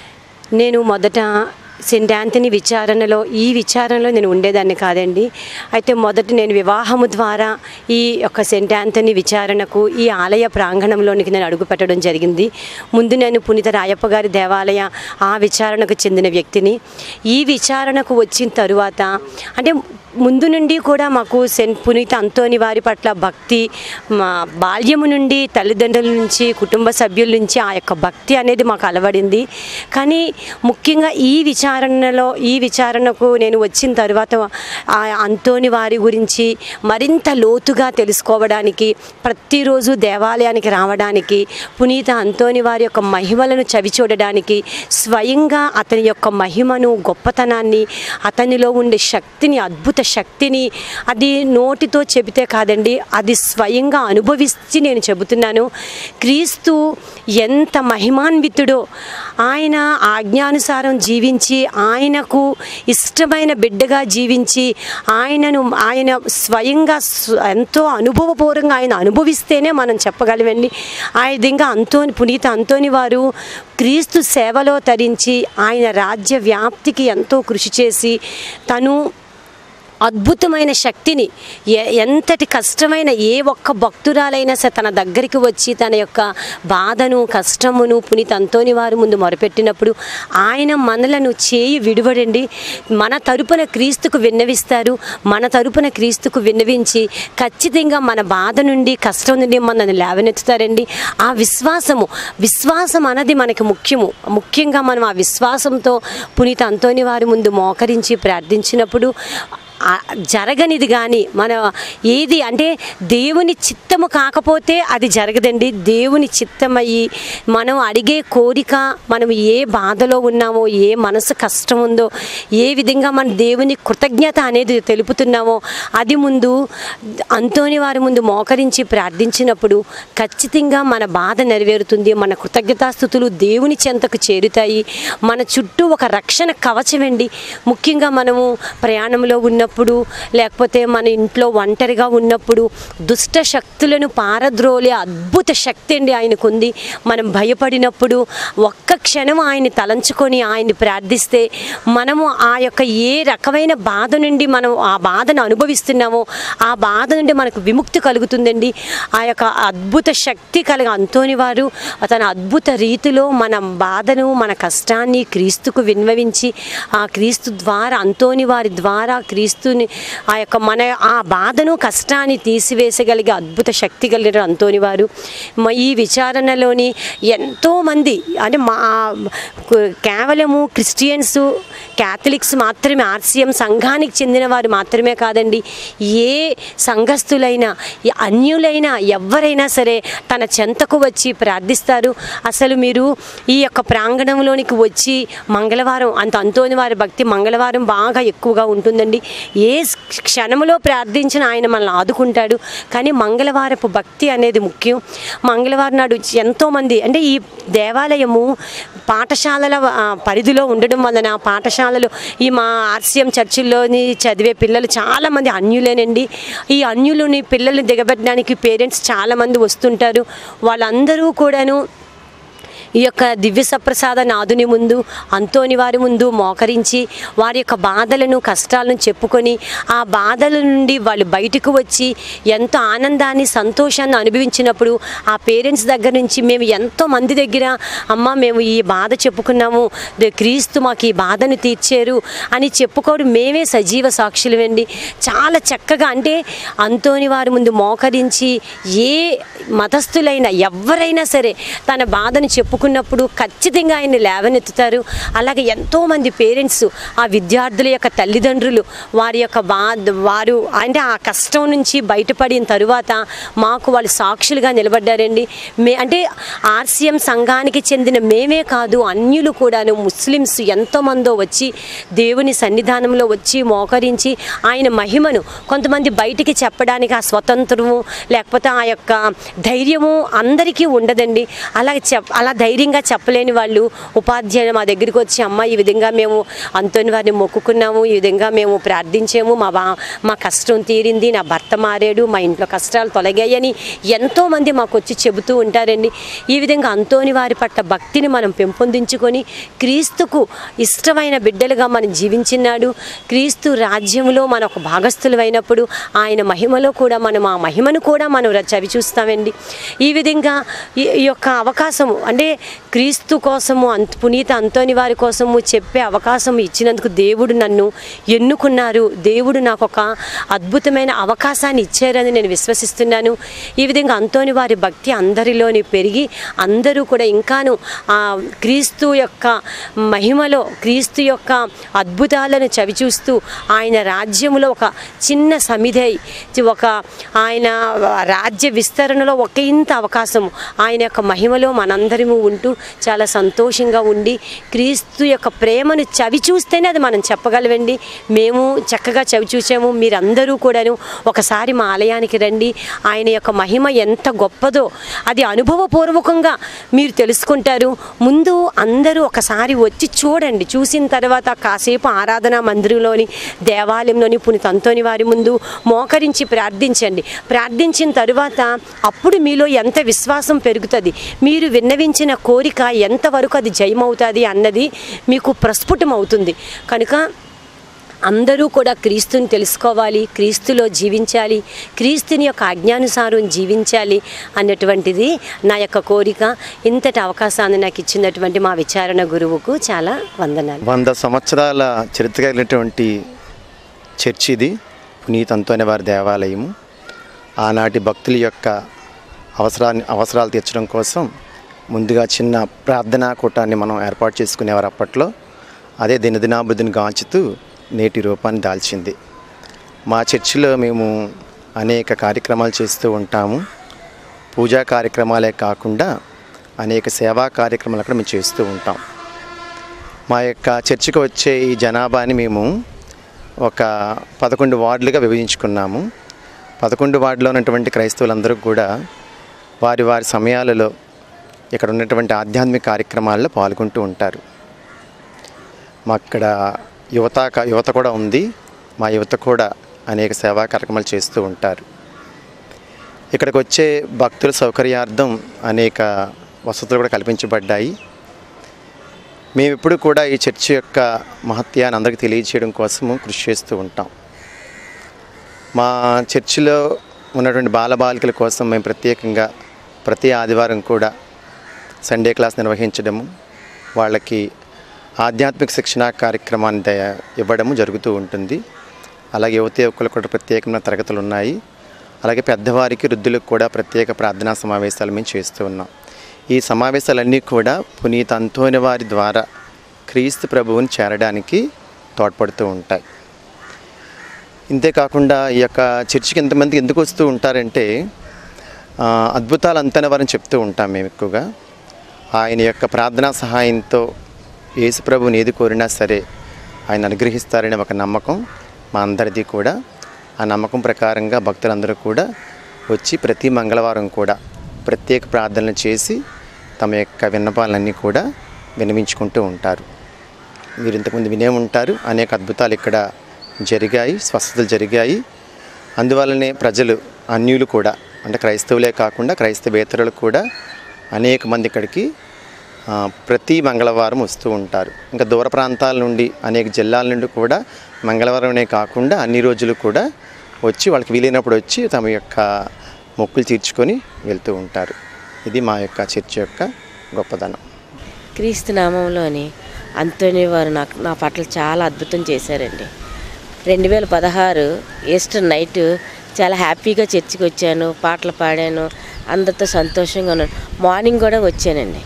నేను మొదట సెంట్ యాంథనీ విచారణలో ఈ విచారణలో నేను ఉండేదాన్ని కాదండి అయితే మొదట నేను వివాహము ద్వారా ఈ యొక్క సెంట్ యాంథనీ విచారణకు ఈ ఆలయ ప్రాంగణంలోనికి నేను అడుగుపెట్టడం జరిగింది ముందు నేను పునీత రాయప్ప గారి దేవాలయ ఆ విచారణకు చెందిన వ్యక్తిని ఈ విచారణకు వచ్చిన తరువాత అంటే ముందు నుండి కూడా మాకు సెంట్ పునీత అంతోని వారి పట్ల భక్తి మా బాల్యము నుండి తల్లిదండ్రుల నుంచి కుటుంబ సభ్యుల నుంచి ఆ యొక్క భక్తి అనేది మాకు అలవడింది కానీ ముఖ్యంగా ఈ విచారణలో ఈ విచారణకు నేను వచ్చిన తర్వాత ఆ అంతోని వారి గురించి మరింత లోతుగా తెలుసుకోవడానికి ప్రతిరోజు దేవాలయానికి రావడానికి పునీత అంతోని వారి యొక్క మహిమలను చవి చూడడానికి స్వయంగా అతని యొక్క మహిమను గొప్పతనాన్ని అతనిలో ఉండే శక్తిని అద్భుత శక్తిని అది నోటితో చెబితే కాదండి అది స్వయంగా అనుభవించి నేను చెబుతున్నాను క్రీస్తు ఎంత మహిమాన్వితుడో ఆయన ఆజ్ఞానుసారం జీవించి ఆయనకు ఇష్టమైన బిడ్డగా జీవించి ఆయనను ఆయన స్వయంగా స్వ- ఎంతో అనుభవపూర్వంగా ఆయన అనుభవిస్తేనే మనం చెప్పగలమండి ఆ విధంగా అంతోని పునీత అంతోని వారు క్రీస్తు సేవలో తరించి ఆయన రాజ్య వ్యాప్తికి ఎంతో కృషి చేసి తను అద్భుతమైన శక్తిని ఎ- ఎంతటి కష్టమైన ఏ ఒక్క భక్తురాలైనా సరే తన దగ్గరికి వచ్చి తన యొక్క బాధను కష్టమును పునీత అంతోని వారి ముందు మొరపెట్టినప్పుడు ఆయన మనలను చేయి విడివడండి మన తరపున క్రీస్తుకు విన్నవిస్తారు మన తరపున క్రీస్తుకు విన్నవించి ఖచ్చితంగా మన బాధ నుండి కష్టం నుండి మనల్ని లేవనెత్తుతారండి ఆ విశ్వాసము విశ్వాసం అన్నది మనకి ముఖ్యము ముఖ్యంగా మనం ఆ విశ్వాసంతో పునీత అంతోని వారి ముందు మోకరించి ప్రార్థించినప్పుడు ఆ జరగనిది కానీ మన ఏది అంటే దేవుని చిత్తము కాకపోతే అది జరగదండి దేవుని చిత్తమయ్యి మనం అడిగే కోరిక మనం ఏ బాధలో ఉన్నామో ఏ మనసు కష్టం ఉందో ఏ విధంగా మన దేవుని కృతజ్ఞత అనేది తెలుపుతున్నామో అది ముందు అంతోని వారి ముందు మోకరించి ప్రార్థించినప్పుడు ఖచ్చితంగా మన బాధ నెరవేరుతుంది మన కృతజ్ఞతాస్థుతులు దేవుని చెంతకు చేరుతాయి మన చుట్టూ ఒక రక్షణ కవచమండి ముఖ్యంగా మనము ప్రయాణంలో ఉన్నప్పుడు లేకపోతే మన ఇంట్లో ఒంటరిగా ఉన్నప్పుడు దుష్ట శక్తులను పారద్రోలే అద్భుత శక్తి అండి ఆయనకుంది మనం భయపడినప్పుడు ఒక్క క్షణం ఆయన్ని తలంచుకొని ఆయన్ని ప్రార్థిస్తే మనము ఆ యొక్క ఏ రకమైన బాధ నుండి మనం ఆ బాధను అనుభవిస్తున్నామో ఆ బాధ నుండి మనకు విముక్తి కలుగుతుందండి ఆ యొక్క అద్భుత శక్తి కలిగ అంతోని వారు తన అద్భుత రీతిలో మన బాధను మన కష్టాన్ని క్రీస్తుకు విన్నవించి ఆ క్రీస్తు ద్వారా అంతోని వారి ద్వారా క్రీస్తుని ఆ యొక్క మన ఆ బాధను కష్టాన్ని తీసివేసగలిగే అద్భుత శక్తి కలిగిన అంతోని వారు మ- ఈ విచారణలోని ఎంతోమంది అంటే మా కేవలము క్రిస్టియన్స్ క్యాథలిక్స్ మాత్రమే ఆర్సిఎం సంఘానికి చెందిన వారు మాత్రమే కాదండి ఏ సంఘస్థులైనా ఏ అన్యులైనా ఎవరైనా సరే తన చెంతకు వచ్చి ప్రార్థిస్తారు అసలు మీరు ఈ యొక్క ప్రాంగణంలోనికి వచ్చి మంగళవారం అంత అంతోని వారి భక్తి మంగళవారం బాగా ఎక్కువగా ఉంటుందండి ఏ క్షణంలో ప్రార్థించిన ఆయన మనల్ని ఆదుకుంటాడు కానీ మంగళవారపు భక్తి అనేది ముఖ్యం మంగళవారం నాడు ఎంతోమంది అంటే ఈ దేవాలయము పాఠశాలల ఆ, పరిధిలో ఉండడం వలన పాఠశాలలు ఈ మా ఆర్సిఎం చర్చిల్లోని చదివే పిల్లలు చాలామంది అన్యులేనండి ఈ అన్యులని పిల్లల్ని దిగబెట్టడానికి పేరెంట్స్ చాలామంది వస్తుంటారు వాళ్ళందరూ కూడాను ఈ యొక్క దివ్య సప్రసాద నాదుని ముందు అంతోని వారి ముందు మోకరించి వారి యొక్క బాధలను కష్టాలను చెప్పుకొని ఆ బాధల నుండి వాళ్ళు బయటకు వచ్చి ఎంతో ఆనందాన్ని సంతోషాన్ని అనుభవించినప్పుడు ఆ పేరెంట్స్ దగ్గర నుంచి మేము ఎంతో మంది దగ్గర అమ్మ మేము ఈ బాధ చెప్పుకున్నాము దే క్రీస్తు మాకు ఈ బాధను తీర్చారు అని చెప్పుకోవడం మేమే సజీవ సాక్షులమండి చాలా చక్కగా అంటే అంతోని వారి ముందు మోకరించి ఏ మతస్థులైనా ఎవరైనా సరే తన బాధను చెప్పుకో మొక్కుకున్నప్పుడు ఖచ్చితంగా ఆయన్ని లేవనెత్తుతారు అలాగే ఎంతోమంది పేరెంట్స్ ఆ విద్యార్థుల యొక్క తల్లిదండ్రులు వారి యొక్క బా వారు అంటే ఆ కష్టం నుంచి బయటపడిన తరువాత మాకు వాళ్ళు సాక్షులుగా నిలబడ్డారండి మే అంటే ఆర్సీఎం సంఘానికి చెందిన మేమే కాదు అన్యులు కూడాను ముస్లిమ్స్ ఎంతోమందో వచ్చి దేవుని సన్నిధానంలో వచ్చి మోకరించి ఆయన మహిమను కొంతమంది బయటికి చెప్పడానికి ఆ స్వతంత్రము లేకపోతే ఆ యొక్క ధైర్యము అందరికీ ఉండదండి అలా చెప్ అలా ధైర్యంగా చెప్పలేని వాళ్ళు ఉపాధ్యాయులు మా దగ్గరికి వచ్చి అమ్మ ఈ విధంగా మేము అంతోని వారిని మొక్కుకున్నాము ఈ విధంగా మేము ప్రార్థించాము మా బా మా కష్టం తీరింది నా భర్త మారాడు మా ఇంట్లో కష్టాలు తొలగాయని ఎంతోమంది మాకు వచ్చి చెబుతూ ఉంటారండి ఈ విధంగా అంతోని వారి పట్ల భక్తిని మనం పెంపొందించుకొని క్రీస్తుకు ఇష్టమైన బిడ్డలుగా మనం జీవించినాడు క్రీస్తు రాజ్యంలో మన ఒక భాగస్థులమైనప్పుడు ఆయన మహిమలో కూడా మనం ఆ మహిమను కూడా మనం ర- చవి చూస్తామండి ఈ విధంగా ఈ ఈ యొక్క అవకాశము అంటే క్రీస్తు కోసము అంత పునీత అంతోని వారి కోసము చెప్పే అవకాశం ఇచ్చినందుకు దేవుడు నన్ను ఎన్నుకున్నారు దేవుడు నాకు ఒక అద్భుతమైన అవకాశాన్ని ఇచ్చారని నేను విశ్వసిస్తున్నాను ఈ విధంగా అంతోని వారి భక్తి అందరిలోని పెరిగి అందరూ కూడా ఇంకాను ఆ క్రీస్తు యొక్క మహిమలో క్రీస్తు యొక్క అద్భుతాలను చవిచూస్తూ ఆయన రాజ్యంలో ఒక చిన్న సమిధై ఒక ఆయన రాజ్య విస్తరణలో ఒక ఇంత అవకాశం ఆయన యొక్క మహిమలో మనందరము ఉంటూ చాలా సంతోషంగా ఉండి క్రీస్తు యొక్క ప్రేమను చవి చూస్తేనే అది మనం చెప్పగలవండి మేము చక్కగా చవి చూసాము మీరందరూ కూడాను ఒకసారి మా ఆలయానికి రండి ఆయన యొక్క మహిమ ఎంత గొప్పదో అది అనుభవపూర్వకంగా మీరు తెలుసుకుంటారు ముందు అందరూ ఒకసారి వచ్చి చూడండి చూసిన తర్వాత కాసేపు ఆరాధనా మందిరంలోని దేవాలయంలోని పునీత అంతోని వారి ముందు మోకరించి ప్రార్థించండి ప్రార్థించిన తరువాత అప్పుడు మీలో ఎంత విశ్వాసం పెరుగుతుంది మీరు విన్నవించిన కోరిక ఎంతవరకు అది జయమవుతుంది అన్నది మీకు ప్రస్ఫుటం అవుతుంది కనుక అందరూ కూడా క్రీస్తుని తెలుసుకోవాలి క్రీస్తులో జీవించాలి క్రీస్తుని యొక్క ఆజ్ఞానుసారం జీవించాలి అన్నటువంటిది నా యొక్క కోరిక ఇంతటి అవకాశాన్ని నాకు ఇచ్చినటువంటి మా విచారణ గురువుకు చాలా వందనాలు వంద సంవత్సరాల చరిత్ర కలిగినటువంటి చర్చి ఇది పునీత్ అంతోని వారి దేవాలయము ఆనాటి భక్తుల యొక్క అవసరాన్ని అవసరాలు తీర్చడం కోసం ముందుగా చిన్న ప్రార్థనా కూటాన్ని మనం ఏర్పాటు చేసుకునేవారు అప్పట్లో అదే దినదినాభివృద్ధిని గాంచుతూ నేటి రూపాన్ని దాల్చింది మా చర్చిలో మేము అనేక కార్యక్రమాలు చేస్తూ ఉంటాము పూజా కార్యక్రమాలే కాకుండా అనేక సేవా కార్యక్రమాలు కూడా మేము చేస్తూ ఉంటాం మా యొక్క చర్చికి వచ్చే ఈ జనాభాని మేము ఒక పదకొండు వార్డులుగా విభజించుకున్నాము పదకొండు వార్డులో ఉన్నటువంటి క్రైస్తవులందరూ కూడా వారి వారి సమయాలలో ఇక్కడ ఉన్నటువంటి ఆధ్యాత్మిక కార్యక్రమాల్లో పాల్గొంటూ ఉంటారు మా అక్కడ యువత క- యువత కూడా ఉంది మా యువత కూడా అనేక సేవా కార్యక్రమాలు చేస్తూ ఉంటారు ఇక్కడికి వచ్చే భక్తుల సౌకర్యార్థం అనేక వసతులు కూడా కల్పించబడ్డాయి మేము ఎప్పుడు కూడా ఈ చర్చి యొక్క మహత్యాన్ని అందరికీ తెలియజేయడం కోసము కృషి చేస్తూ ఉంటాం మా చర్చిలో ఉన్నటువంటి బాలబాలికల కోసం మేము ప్రత్యేకంగా ప్రతి ఆదివారం కూడా సండే క్లాస్ నిర్వహించడము వాళ్ళకి ఆధ్యాత్మిక శిక్షణా కార్యక్రమాన్ని దయ- ఇవ్వడము జరుగుతూ ఉంటుంది అలాగే యువత యువకులకు కూడా ప్రత్యేకమైన తరగతులు ఉన్నాయి అలాగే పెద్దవారికి వృద్ధులకు కూడా ప్రత్యేక ప్రార్థనా సమావేశాలు మేము చేస్తూ ఉన్నాం ఈ సమావేశాలన్నీ కూడా పునీత అంతోని వారి ద్వారా క్రీస్తు ప్రభువుని చేరడానికి తోడ్పడుతూ ఉంటాయి ఇంతేకాకుండా ఈ యొక్క చర్చికి ఎంతమంది ఎందుకు వస్తూ ఉంటారంటే ఆ, అద్భుతాలు అంతనే వారిని చెప్తూ ఉంటాం మేము ఎక్కువగా ఆయన యొక్క ప్రార్థనా సహాయంతో యేసు ప్రభువుని ఏది కోరినా సరే ఆయన అనుగ్రహిస్తారనే ఒక నమ్మకం మా అందరిది కూడా ఆ నమ్మకం ప్రకారంగా భక్తులందరూ కూడా వచ్చి ప్రతి మంగళవారం కూడా ప్రత్యేక ప్రార్థనలు చేసి తమ యొక్క విన్నపాలన్నీ కూడా వినమించుకుంటూ ఉంటారు మీరు ఇంతకుముందు వినే ఉంటారు అనేక అద్భుతాలు ఇక్కడ జరిగాయి స్వస్థతలు జరిగాయి అందువల్లనే ప్రజలు అన్యులు కూడా అంటే క్రైస్తవులే కాకుండా క్రైస్తవేతరులు కూడా అనేక మంది ఇక్కడికి ఆ, ప్రతి మంగళవారం వస్తూ ఉంటారు ఇంకా దూర ప్రాంతాల నుండి అనేక జిల్లాల నుండి కూడా మంగళవారమే కాకుండా అన్ని రోజులు కూడా వచ్చి వాళ్ళకి వీలైనప్పుడు వచ్చి తమ యొక్క మొక్కులు తీర్చుకొని వెళ్తూ ఉంటారు ఇది మా యొక్క చర్చ యొక్క గొప్పదనం క్రీస్తు నామంలోని అంతోని వారు నాకు నా పట్ల చాలా అద్భుతం చేశారండి రెండు వేల పదహారు ఈస్టర్ నైట్ చాలా హ్యాపీగా చర్చికి వచ్చాను పాటలు పాడాను అందరితో సంతోషంగా ఉన్నాను మార్నింగ్ కూడా వచ్చానండి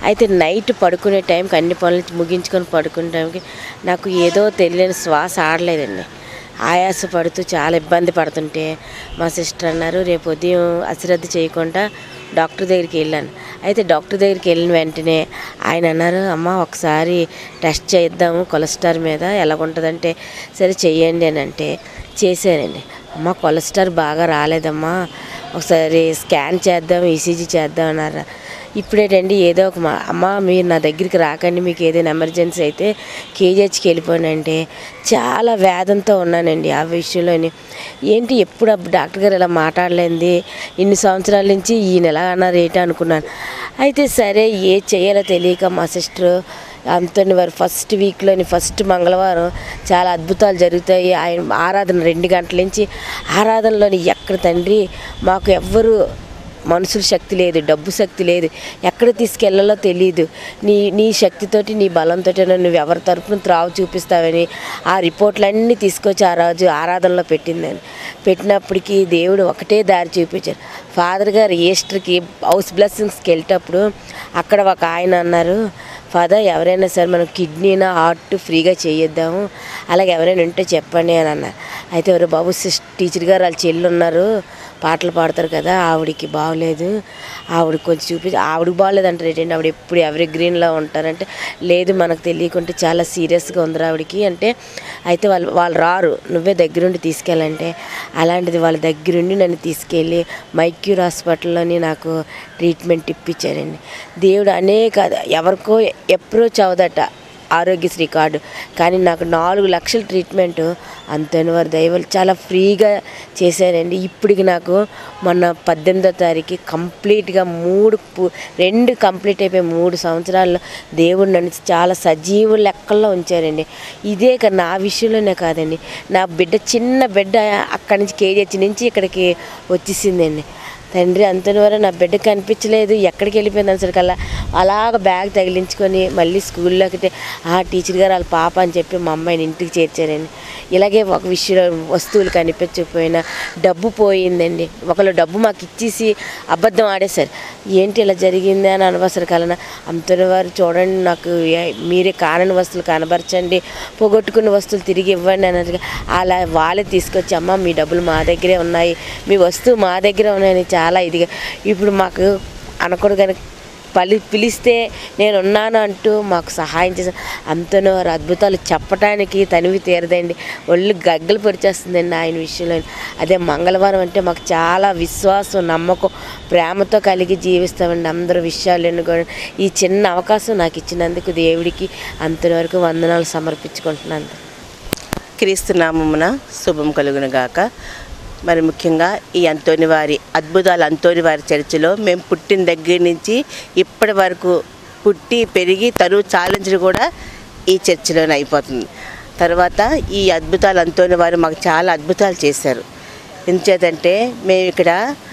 అయితే నైట్ పడుకునే టైంకి అన్ని పనులు ముగించుకొని పడుకునే టైంకి నాకు ఏదో తెలియని శ్వాస ఆడలేదండి ఆయాస పడుతూ చాలా ఇబ్బంది పడుతుంటే మా సిస్టర్ అన్నారు రేపు ఉదయం అశ్రద్ధ చేయకుండా డాక్టర్ దగ్గరికి వెళ్ళాను అయితే డాక్టర్ దగ్గరికి వెళ్ళిన వెంటనే ఆయన అన్నారు అమ్మ ఒకసారి టెస్ట్ చేద్దాము కొలెస్ట్రాల్ మీద ఎలాగుంటుందంటే సరే చెయ్యండి అని అంటే చేశానండి అమ్మ కొలెస్ట్రాల్ బాగా రాలేదమ్మా ఒకసారి స్కాన్ చేద్దాం ఈసీజీ చేద్దాం అన్నారు ఇప్పుడేటండి ఏదో ఒక మా అమ్మ మీరు నా దగ్గరికి రాకండి మీకు ఏదైనా ఎమర్జెన్సీ అయితే కేజీహెచ్కి వెళ్ళిపోయానంటే చాలా వేదంతో ఉన్నానండి ఆ విషయంలోని ఏంటి ఎప్పుడు అప్పుడు డాక్టర్ గారు ఇలా మాట్లాడలేంది ఇన్ని సంవత్సరాల నుంచి ఈయన ఎలా అన్నారు ఏంటి అనుకున్నాను అయితే సరే ఏ చేయాలో తెలియక మా సిస్టర్ అంతని వారు ఫస్ట్ వీక్లోని ఫస్ట్ మంగళవారం చాలా అద్భుతాలు జరుగుతాయి ఆయన ఆరాధన రెండు గంటల నుంచి ఆరాధనలోని ఎక్కడ తండ్రి మాకు ఎవ్వరు మనుషుల శక్తి లేదు డబ్బు శక్తి లేదు ఎక్కడ తీసుకెళ్లాలో తెలియదు నీ నీ శక్తితోటి నీ బలంతో నువ్వు ఎవరి తరపున త్రావు చూపిస్తావని ఆ రిపోర్ట్లన్నీ తీసుకొచ్చి ఆ రోజు ఆరాధనలో పెట్టిందని పెట్టినప్పటికీ దేవుడు ఒకటే దారి చూపించారు ఫాదర్ గారు ఈస్టర్కి హౌస్ బ్లెస్సింగ్స్కి వెళ్ళేటప్పుడు అక్కడ ఒక ఆయన అన్నారు ఫాదర్ ఎవరైనా సరే మనం కిడ్నీనా హార్ట్ ఫ్రీగా చేయొద్దాము అలాగే ఎవరైనా ఉంటే చెప్పండి అని అన్నారు అయితే ఎవరు బాబు సిస్ టీచర్ గారు వాళ్ళ చెల్లి ఉన్నారు పాటలు పాడతారు కదా ఆవిడకి బాగలేదు ఆవిడ కొంచెం చూపించి ఆవిడకి బాగలేదు అంటారు ఏంటంటే ఆవిడ ఎప్పుడు ఎవరి గ్రీన్లో ఉంటారంటే లేదు మనకు తెలియకుంటే చాలా సీరియస్గా ఉంది ఆవిడకి అంటే అయితే వాళ్ళు వాళ్ళు రారు నువ్వే దగ్గరుండి తీసుకెళ్ళంటే అలాంటిది వాళ్ళ దగ్గరుండి నన్ను తీసుకెళ్ళి మైక్యూర్ హాస్పిటల్లోని నాకు ట్రీట్మెంట్ ఇప్పించారండి దేవుడు అనేక ఎవరికో అప్రోచ్ అవదట ఆరోగ్యశ్రీ కార్డు కానీ నాకు నాలుగు లక్షల ట్రీట్మెంట్ అంతని వారి దైవాలు చాలా ఫ్రీగా చేశారండి ఇప్పటికి నాకు మొన్న పద్దెనిమిదో తారీఖు కంప్లీట్గా మూడు పు- రెండు కంప్లీట్ అయిపోయి మూడు సంవత్సరాల్లో దేవుడు నన్ను చాలా సజీవ లెక్కల్లో ఉంచారండి ఇదే కాదు నా విషయంలోనే కాదండి నా బిడ్డ చిన్న బిడ్డ అక్కడి నుంచి కేజీహెచ్ నుంచి ఇక్కడికి వచ్చేసిందండి తండ్రి అంతని వరకు నా బిడ్డ కనిపించలేదు ఎక్కడికి వెళ్ళిపోయింది అసలుకల్లా అలాగ బ్యాగ్ తగిలించుకొని మళ్ళీ స్కూల్లోకి తే- ఆ టీచర్ గారు వాళ్ళ పాప అని చెప్పి మా అమ్మాయిని ఇంటికి చేర్చారండి ఇలాగే ఒక విషయంలో వస్తువులు కనిపించకపోయినా డబ్బు పోయిందండి ఒకళ్ళు డబ్బు మాకు ఇచ్చేసి అబద్ధం ఆడేశారు ఏంటి ఇలా జరిగింది అని అనవసర కలన అంతని వారు చూడండి నాకు ఏ- మీరే కానని వస్తువులు కనబరచండి పోగొట్టుకున్న వస్తువులు తిరిగి ఇవ్వండి అన్నట్టుగా అలా వాళ్ళే తీసుకొచ్చి అమ్మ మీ డబ్బులు మా దగ్గరే ఉన్నాయి మీ వస్తువు మా దగ్గర ఉన్నాయని చాలా ఇదిగా ఇప్పుడు మాకు అనకూడదు కానీ పలి పిలిస్తే నేను ఉన్నాను అంటూ మాకు సహాయం చేసిన అంతనో అద్భుతాలు చెప్పడానికి తనివి తీరదండి ఒళ్ళు గగ్గలు పొడిచేస్తుందండి ఆయన విషయంలో అదే మంగళవారం అంటే మాకు చాలా విశ్వాసం నమ్మకం ప్రేమతో కలిగి జీవిస్తామండి అందరూ విషయాలు కూడా ఈ చిన్న అవకాశం నాకు ఇచ్చినందుకు దేవుడికి అంతవరకు వందనాలు సమర్పించుకుంటున్నాను క్రీస్తు నామమున శుభం కలుగును గాక మరి ముఖ్యంగా ఈ అంతోని వారి అద్భుతాలు అంతోని వారి చర్చిలో మేము పుట్టిన దగ్గర నుంచి ఇప్పటి వరకు పుట్టి పెరిగి తరువు చాలించడం కూడా ఈ చర్చిలోనే అయిపోతుంది తర్వాత ఈ అద్భుతాలు అంతోని వారు మాకు చాలా అద్భుతాలు చేశారు ఎందుచేతంటే మేము ఇక్కడ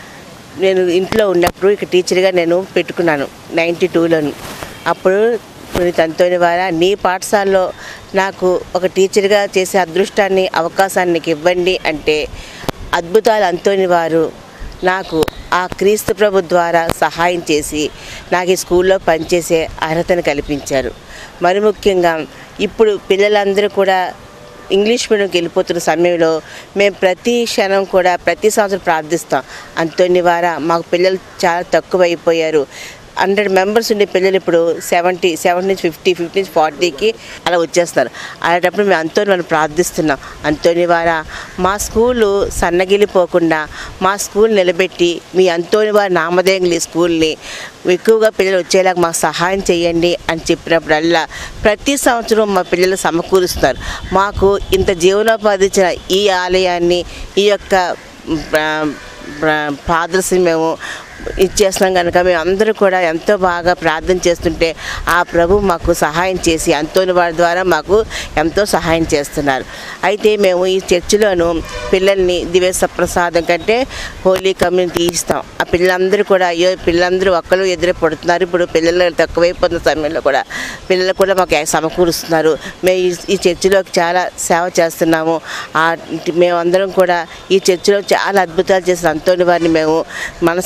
నేను ఇంట్లో ఉన్నప్పుడు ఇక్కడ టీచర్గా నేను పెట్టుకున్నాను నైంటీ టూలోను అప్పుడు పునీత్ అంతోని వారా నీ పాఠశాలలో నాకు ఒక టీచర్గా చేసే అదృష్టాన్ని అవకాశాన్ని నీకు ఇవ్వండి అంటే అద్భుతాలు అంతోని వారు నాకు ఆ క్రీస్తు ప్రభు ద్వారా సహాయం చేసి నాకు ఈ స్కూల్లో పనిచేసే అర్హతను కల్పించారు మరి ముఖ్యంగా ఇప్పుడు పిల్లలందరూ కూడా ఇంగ్లీష్ మీడియంకి వెళ్ళిపోతున్న సమయంలో మేము ప్రతి క్షణం కూడా ప్రతి సంవత్సరం ప్రార్థిస్తాం అంతోని వారా మాకు పిల్లలు చాలా తక్కువ అయిపోయారు హండ్రెడ్ మెంబర్స్ ఉండే పిల్లలు ఇప్పుడు సెవెంటీ సెవెంటీ నుంచి ఫిఫ్టీ ఫిఫ్టీ నుంచి ఫార్టీకి అలా వచ్చేస్తారు అలాంటప్పుడు మేము అంతోని మనం ప్రార్థిస్తున్నాం అంతోని వారా మా స్కూలు సన్నగిలిపోకుండా మా స్కూల్ నిలబెట్టి మీ అంతోని వారి నామధేయం ఈ స్కూల్ని ఎక్కువగా పిల్లలు వచ్చేలాగా మాకు సహాయం చేయండి అని చెప్పినప్పుడల్లా ప్రతి సంవత్సరం మా పిల్లలు సమకూరుస్తారు మాకు ఇంత జీవనోపాధి ఇచ్చిన ఈ ఆలయాన్ని ఈ యొక్క ప్ర- ప్ర- ప్రాదర్శని మేము ఇచ్చేస్తున్నాం కనుక మేము అందరూ కూడా ఎంతో బాగా ప్రార్థన చేస్తుంటే ఆ ప్రభు మాకు సహాయం చేసి అంతోని వారి ద్వారా మాకు ఎంతో సహాయం చేస్తున్నారు అయితే మేము ఈ చర్చిలోను పిల్లల్ని దివేశ ప్రసాదం కంటే హోలీ కమ్యూనిటీ ఇస్తాం ఆ పిల్లలందరూ కూడా అయ్యో పిల్లలందరూ ఒక్కరు ఎదురు పడుతున్నారు ఇప్పుడు పిల్లలు తక్కువైపోతున్న సమయంలో కూడా పిల్లలు కూడా మాకు సమకూరుస్తున్నారు మేము ఈ- ఈ చర్చిలోకి చాలా సేవ చేస్తున్నాము ఆ మేమందరం కూడా ఈ చర్చిలో చాలా అద్భుతాలు చేసిన అంతోని వారిని మేము మనసారా వేడు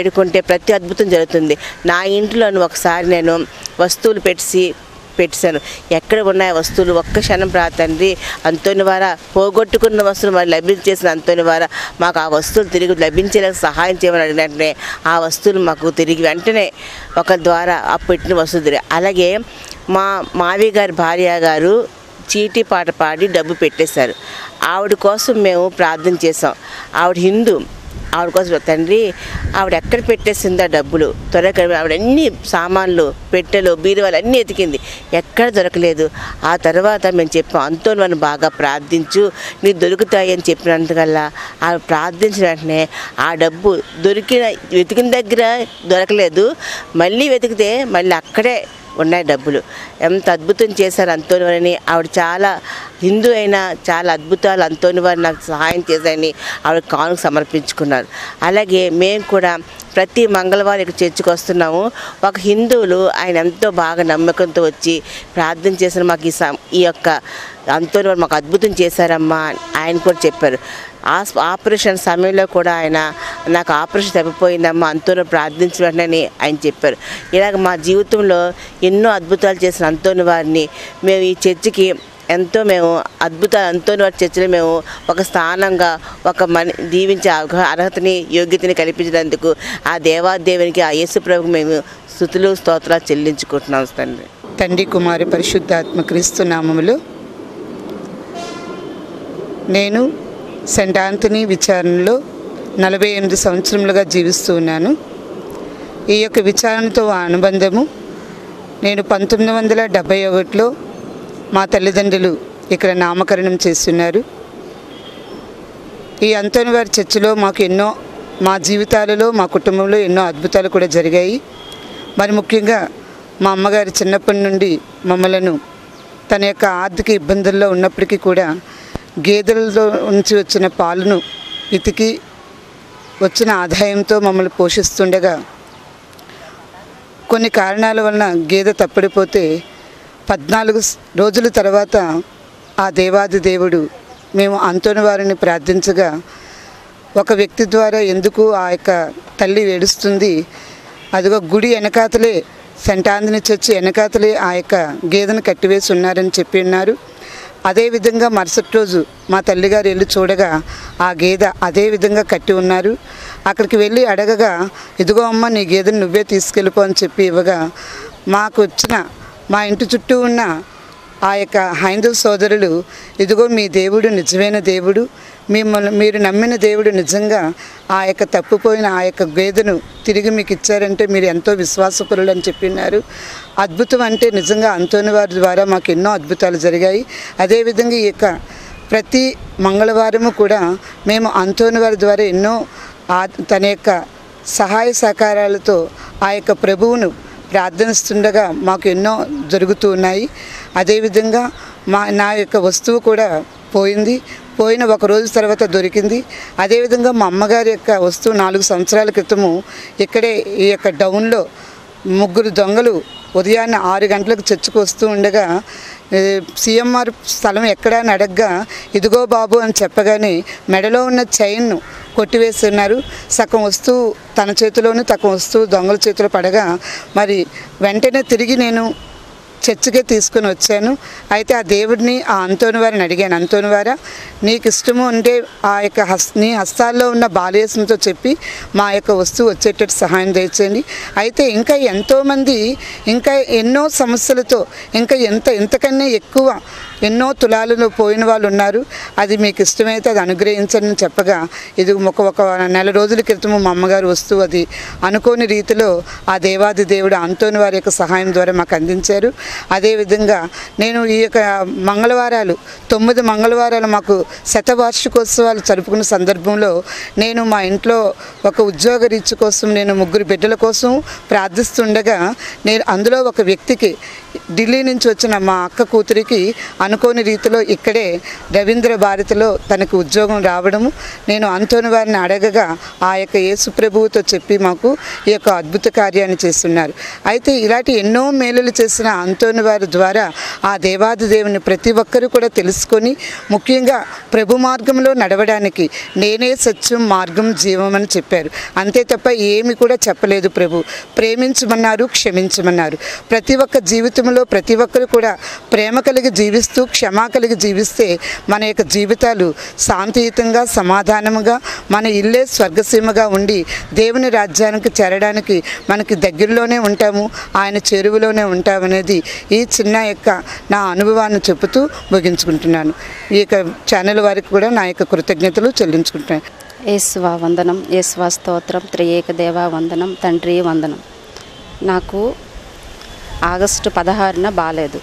వేడుకుంటే ప్రతి అద్భుతం జరుగుతుంది నా ఇంట్లోను ఒకసారి నేను వస్తువులు పెట్టి పెట్టాను ఎక్కడ ఉన్నాయి వస్తువులు ఒక్క క్షణం ప్రాతండి అంతోని వార పోగొట్టుకున్న వస్తువులు మరి లభించేసిన అంతోని వార మాకు ఆ వస్తువులు తిరిగి లభించేలా సహాయం చేయమని అడిగినట్టే ఆ వస్తువులు మాకు తిరిగి వెంటనే ఒక ద్వారా ఆ పెట్టిన వస్తువు తిరిగి అలాగే మా మావి గారి భార్య గారు చీటీ పాట పాడి డబ్బు పెట్టేశారు ఆవిడ కోసం మేము ప్రార్థన చేసాం ఆవిడ హిందూ ఆవిడ కోసం తండ్రి ఆవిడ ఎక్కడ పెట్టేసిందో డబ్బులు త్వరగా ఆవిడ అన్ని సామాన్లు పెట్టెలు బీరువాలు అన్నీ ఎతికింది ఎక్కడ దొరకలేదు ఆ తర్వాత మేము చెప్పాం అంతో మనం బాగా ప్రార్థించు నీకు దొరుకుతాయి అని చెప్పినందుకల్లా ఆవిడ ప్రార్థించిన వెంటనే ఆ డబ్బు దొరికిన వెతికిన దగ్గర దొరకలేదు మళ్ళీ వెతికితే మళ్ళీ అక్కడే ఉన్నాయి డబ్బులు ఎంత అద్భుతం చేశారు అంతోని వారిని ఆవిడ చాలా హిందూ అయినా చాలా అద్భుతాలు అంతోని వారు నాకు సహాయం చేశారని ఆవిడ కానుక సమర్పించుకున్నారు అలాగే మేము కూడా ప్రతి మంగళవారం ఇక్కడ చర్చికి వస్తున్నాము ఒక హిందువులు ఆయన ఎంతో బాగా నమ్మకంతో వచ్చి ప్రార్థన చేసిన మాకు ఈ సం- ఈ యొక్క అంతోని వారు మాకు అద్భుతం చేశారమ్మా అని ఆయన కూడా చెప్పారు ఆస్- ఆపరేషన్ సమయంలో కూడా ఆయన నాకు ఆపరేషన్ తప్పిపోయిందమ్మా అంతోని ప్రార్థించిన వెంటనే ఆయన చెప్పారు ఇలాగ మా జీవితంలో ఎన్నో అద్భుతాలు చేసిన అంతోని వారిని మేము ఈ చర్చికి ఎంతో మేము అద్భుతాలు అంతోని వారి చర్చలో మేము ఒక స్థానంగా ఒక మని దీవించే అర్హ- అర్హతని యోగ్యతని కల్పించినందుకు ఆ దేవాదేవునికి ఆ యేసు ప్రభుకు మేము స్థుతులు స్తోత్రాలు చెల్లించుకుంటున్నాం తండ్రి తండ్రి కుమారి పరిశుద్ధాత్మ క్రీస్తు నామములో నేను సెంట్ ఆంథనీ విచారణలో నలభై ఎనిమిది సంవత్సరములుగా జీవిస్తూ ఉన్నాను ఈ యొక్క విచారణతో ఆ అనుబంధము నేను పంతొమ్మిది వందల డెబ్భై ఒకటిలో మా తల్లిదండ్రులు ఇక్కడ నామకరణం చేస్తున్నారు ఈ అంతోని వారి చర్చిలో మాకు ఎన్నో మా జీవితాలలో మా కుటుంబంలో ఎన్నో అద్భుతాలు కూడా జరిగాయి మరి ముఖ్యంగా మా అమ్మగారు చిన్నప్పటి నుండి మమ్మలను తన యొక్క ఆర్థిక ఇబ్బందుల్లో ఉన్నప్పటికీ కూడా గేదెలలో నుంచి వచ్చిన పాలను ఇతికి వచ్చిన ఆదాయంతో మమ్మల్ని పోషిస్తుండగా కొన్ని కారణాల వలన గేదె తప్పడిపోతే పద్నాలుగు స్- రోజుల తర్వాత ఆ దేవాది దేవుడు మేము అంతోని వారిని ప్రార్థించగా ఒక వ్యక్తి ద్వారా ఎందుకు ఆ యొక్క తల్లి ఏడుస్తుంది అదిగో గుడి వెనకాతలే సెంటాందిని చర్చి వెనకాతలే ఆ యొక్క గేదెను కట్టివేసి ఉన్నారని చెప్పి ఉన్నారు అదేవిధంగా మరుసటి రోజు మా తల్లిగారు వెళ్ళి చూడగా ఆ గేదె అదే విధంగా కట్టి ఉన్నారు అక్కడికి వెళ్ళి అడగగా ఇదిగో అమ్మ నీ గేదెను నువ్వే తీసుకెళ్ళిపో అని చెప్పి ఇవ్వగా మాకు వచ్చిన మా ఇంటి చుట్టూ ఉన్న ఆ యొక్క హైందవ సోదరులు ఇదిగో మీ దేవుడు నిజమైన దేవుడు మిమ్మల్ని మీరు నమ్మిన దేవుడు నిజంగా ఆ యొక్క తప్పిపోయిన ఆ యొక్క గేదెను తిరిగి మీకు ఇచ్చారంటే మీరు ఎంతో విశ్వాసపరులు అని చెప్పినారు అద్భుతం అంటే నిజంగా అంతోని వారి ద్వారా మాకు ఎన్నో అద్భుతాలు జరిగాయి అదేవిధంగా ఈ యొక్క ప్రతి మంగళవారము కూడా మేము అంతోని వారి ద్వారా ఎన్నో ఆ- తన యొక్క సహాయ సహకారాలతో ఆ యొక్క ప్రభువును ప్రార్థనిస్తుండగా మాకు ఎన్నో జరుగుతూ ఉన్నాయి అదేవిధంగా మా నా యొక్క వస్తువు కూడా పోయింది పోయిన ఒక రోజు తర్వాత దొరికింది అదేవిధంగా మా అమ్మగారి యొక్క వస్తువు నాలుగు సంవత్సరాల క్రితము ఇక్కడే ఈ యొక్క డౌన్లో ముగ్గురు దొంగలు ఉదయాన్నే ఆరు గంటలకు చర్చకు వస్తూ ఉండగా ఏ, సీఎంఆర్ స్థలం ఎక్కడా అని అడగ్గా ఇదిగో బాబు అని చెప్పగానే మెడలో ఉన్న చైన్ను కొట్టివేస్తున్నారు సగం వస్తువు తన చేతిలోను సగం వస్తువు దొంగల చేతిలో పడగా మరి వెంటనే తిరిగి నేను చర్చికే తీసుకుని వచ్చాను అయితే ఆ దేవుడిని ఆ అంతోని వారిని అడిగాను అంతోని వారా నీకు ఇష్టము ఉంటే ఆ యొక్క హస్ నీ హస్తాల్లో ఉన్న బాలేసంతో చెప్పి మా యొక్క వస్తువు వచ్చేటట్టు సహాయం దయచేయండి అయితే ఇంకా ఎంతోమంది ఇంకా ఎన్నో సమస్యలతో ఇంకా ఎంత ఎంతకన్నా ఎక్కువ ఎన్నో తులాలలో పోయిన వాళ్ళు ఉన్నారు అది మీకు ఇష్టమైతే అది అనుగ్రహించండి అని చెప్పగా ఇది ఒక ఒక నెల రోజుల క్రితం మా అమ్మగారు వస్తువు అది అనుకోని రీతిలో ఆ దేవాది దేవుడు అంతోని వారి యొక్క సహాయం ద్వారా మాకు అందించారు అదేవిధంగా నేను ఈ యొక్క మంగళవారాలు తొమ్మిది మంగళవారాలు మాకు శతవార్షికోత్సవాలు జరుపుకున్న సందర్భంలో నేను మా ఇంట్లో ఒక ఉద్యోగ రీతి కోసం నేను ముగ్గురు బిడ్డల కోసం ప్రార్థిస్తుండగా నేను అందులో ఒక వ్యక్తికి ఢిల్లీ నుంచి వచ్చిన మా అక్క కూతురికి అనుకోని రీతిలో ఇక్కడే రవీంద్ర భారతిలో తనకు ఉద్యోగం రావడము నేను అంతోని వారిని అడగగా ఆ యొక్క యేసు ప్రభువుతో చెప్పి మాకు ఈ యొక్క అద్భుత కార్యాన్ని చేస్తున్నారు అయితే ఇలాంటి ఎన్నో మేలులు చేసిన అంతో అంతోని వారి ద్వారా ఆ దేవాది దేవుని ప్రతి ఒక్కరూ కూడా తెలుసుకొని ముఖ్యంగా ప్రభు మార్గంలో నడవడానికి నేనే సత్యం మార్గం జీవం అని చెప్పారు అంతే తప్ప ఏమి కూడా చెప్పలేదు ప్రభు ప్రేమించమన్నారు క్షమించమన్నారు ప్రతి ఒక్క జీవితంలో ప్రతి ఒక్కరు కూడా ప్రేమ కలిగి జీవిస్తూ క్షమా కలిగి జీవిస్తే మన యొక్క జీవితాలు శాంతియుతంగా సమాధానముగా మన ఇల్లే స్వర్గసీమగా ఉండి దేవుని రాజ్యానికి చేరడానికి మనకి దగ్గరలోనే ఉంటాము ఆయన చెరువులోనే ఉంటామనేది ఈ చిన్న యొక్క నా అనుభవాన్ని చెబుతూ ముగించుకుంటున్నాను ఈ యొక్క ఛానల్ వారికి కూడా నా యొక్క కృతజ్ఞతలు చెల్లించుకుంటున్నాను యేసువా వందనం యేసువా స్తోత్రం త్రియేక దేవా వందనం తండ్రి వందనం నాకు ఆగస్టు పదహారున బాగాలేదు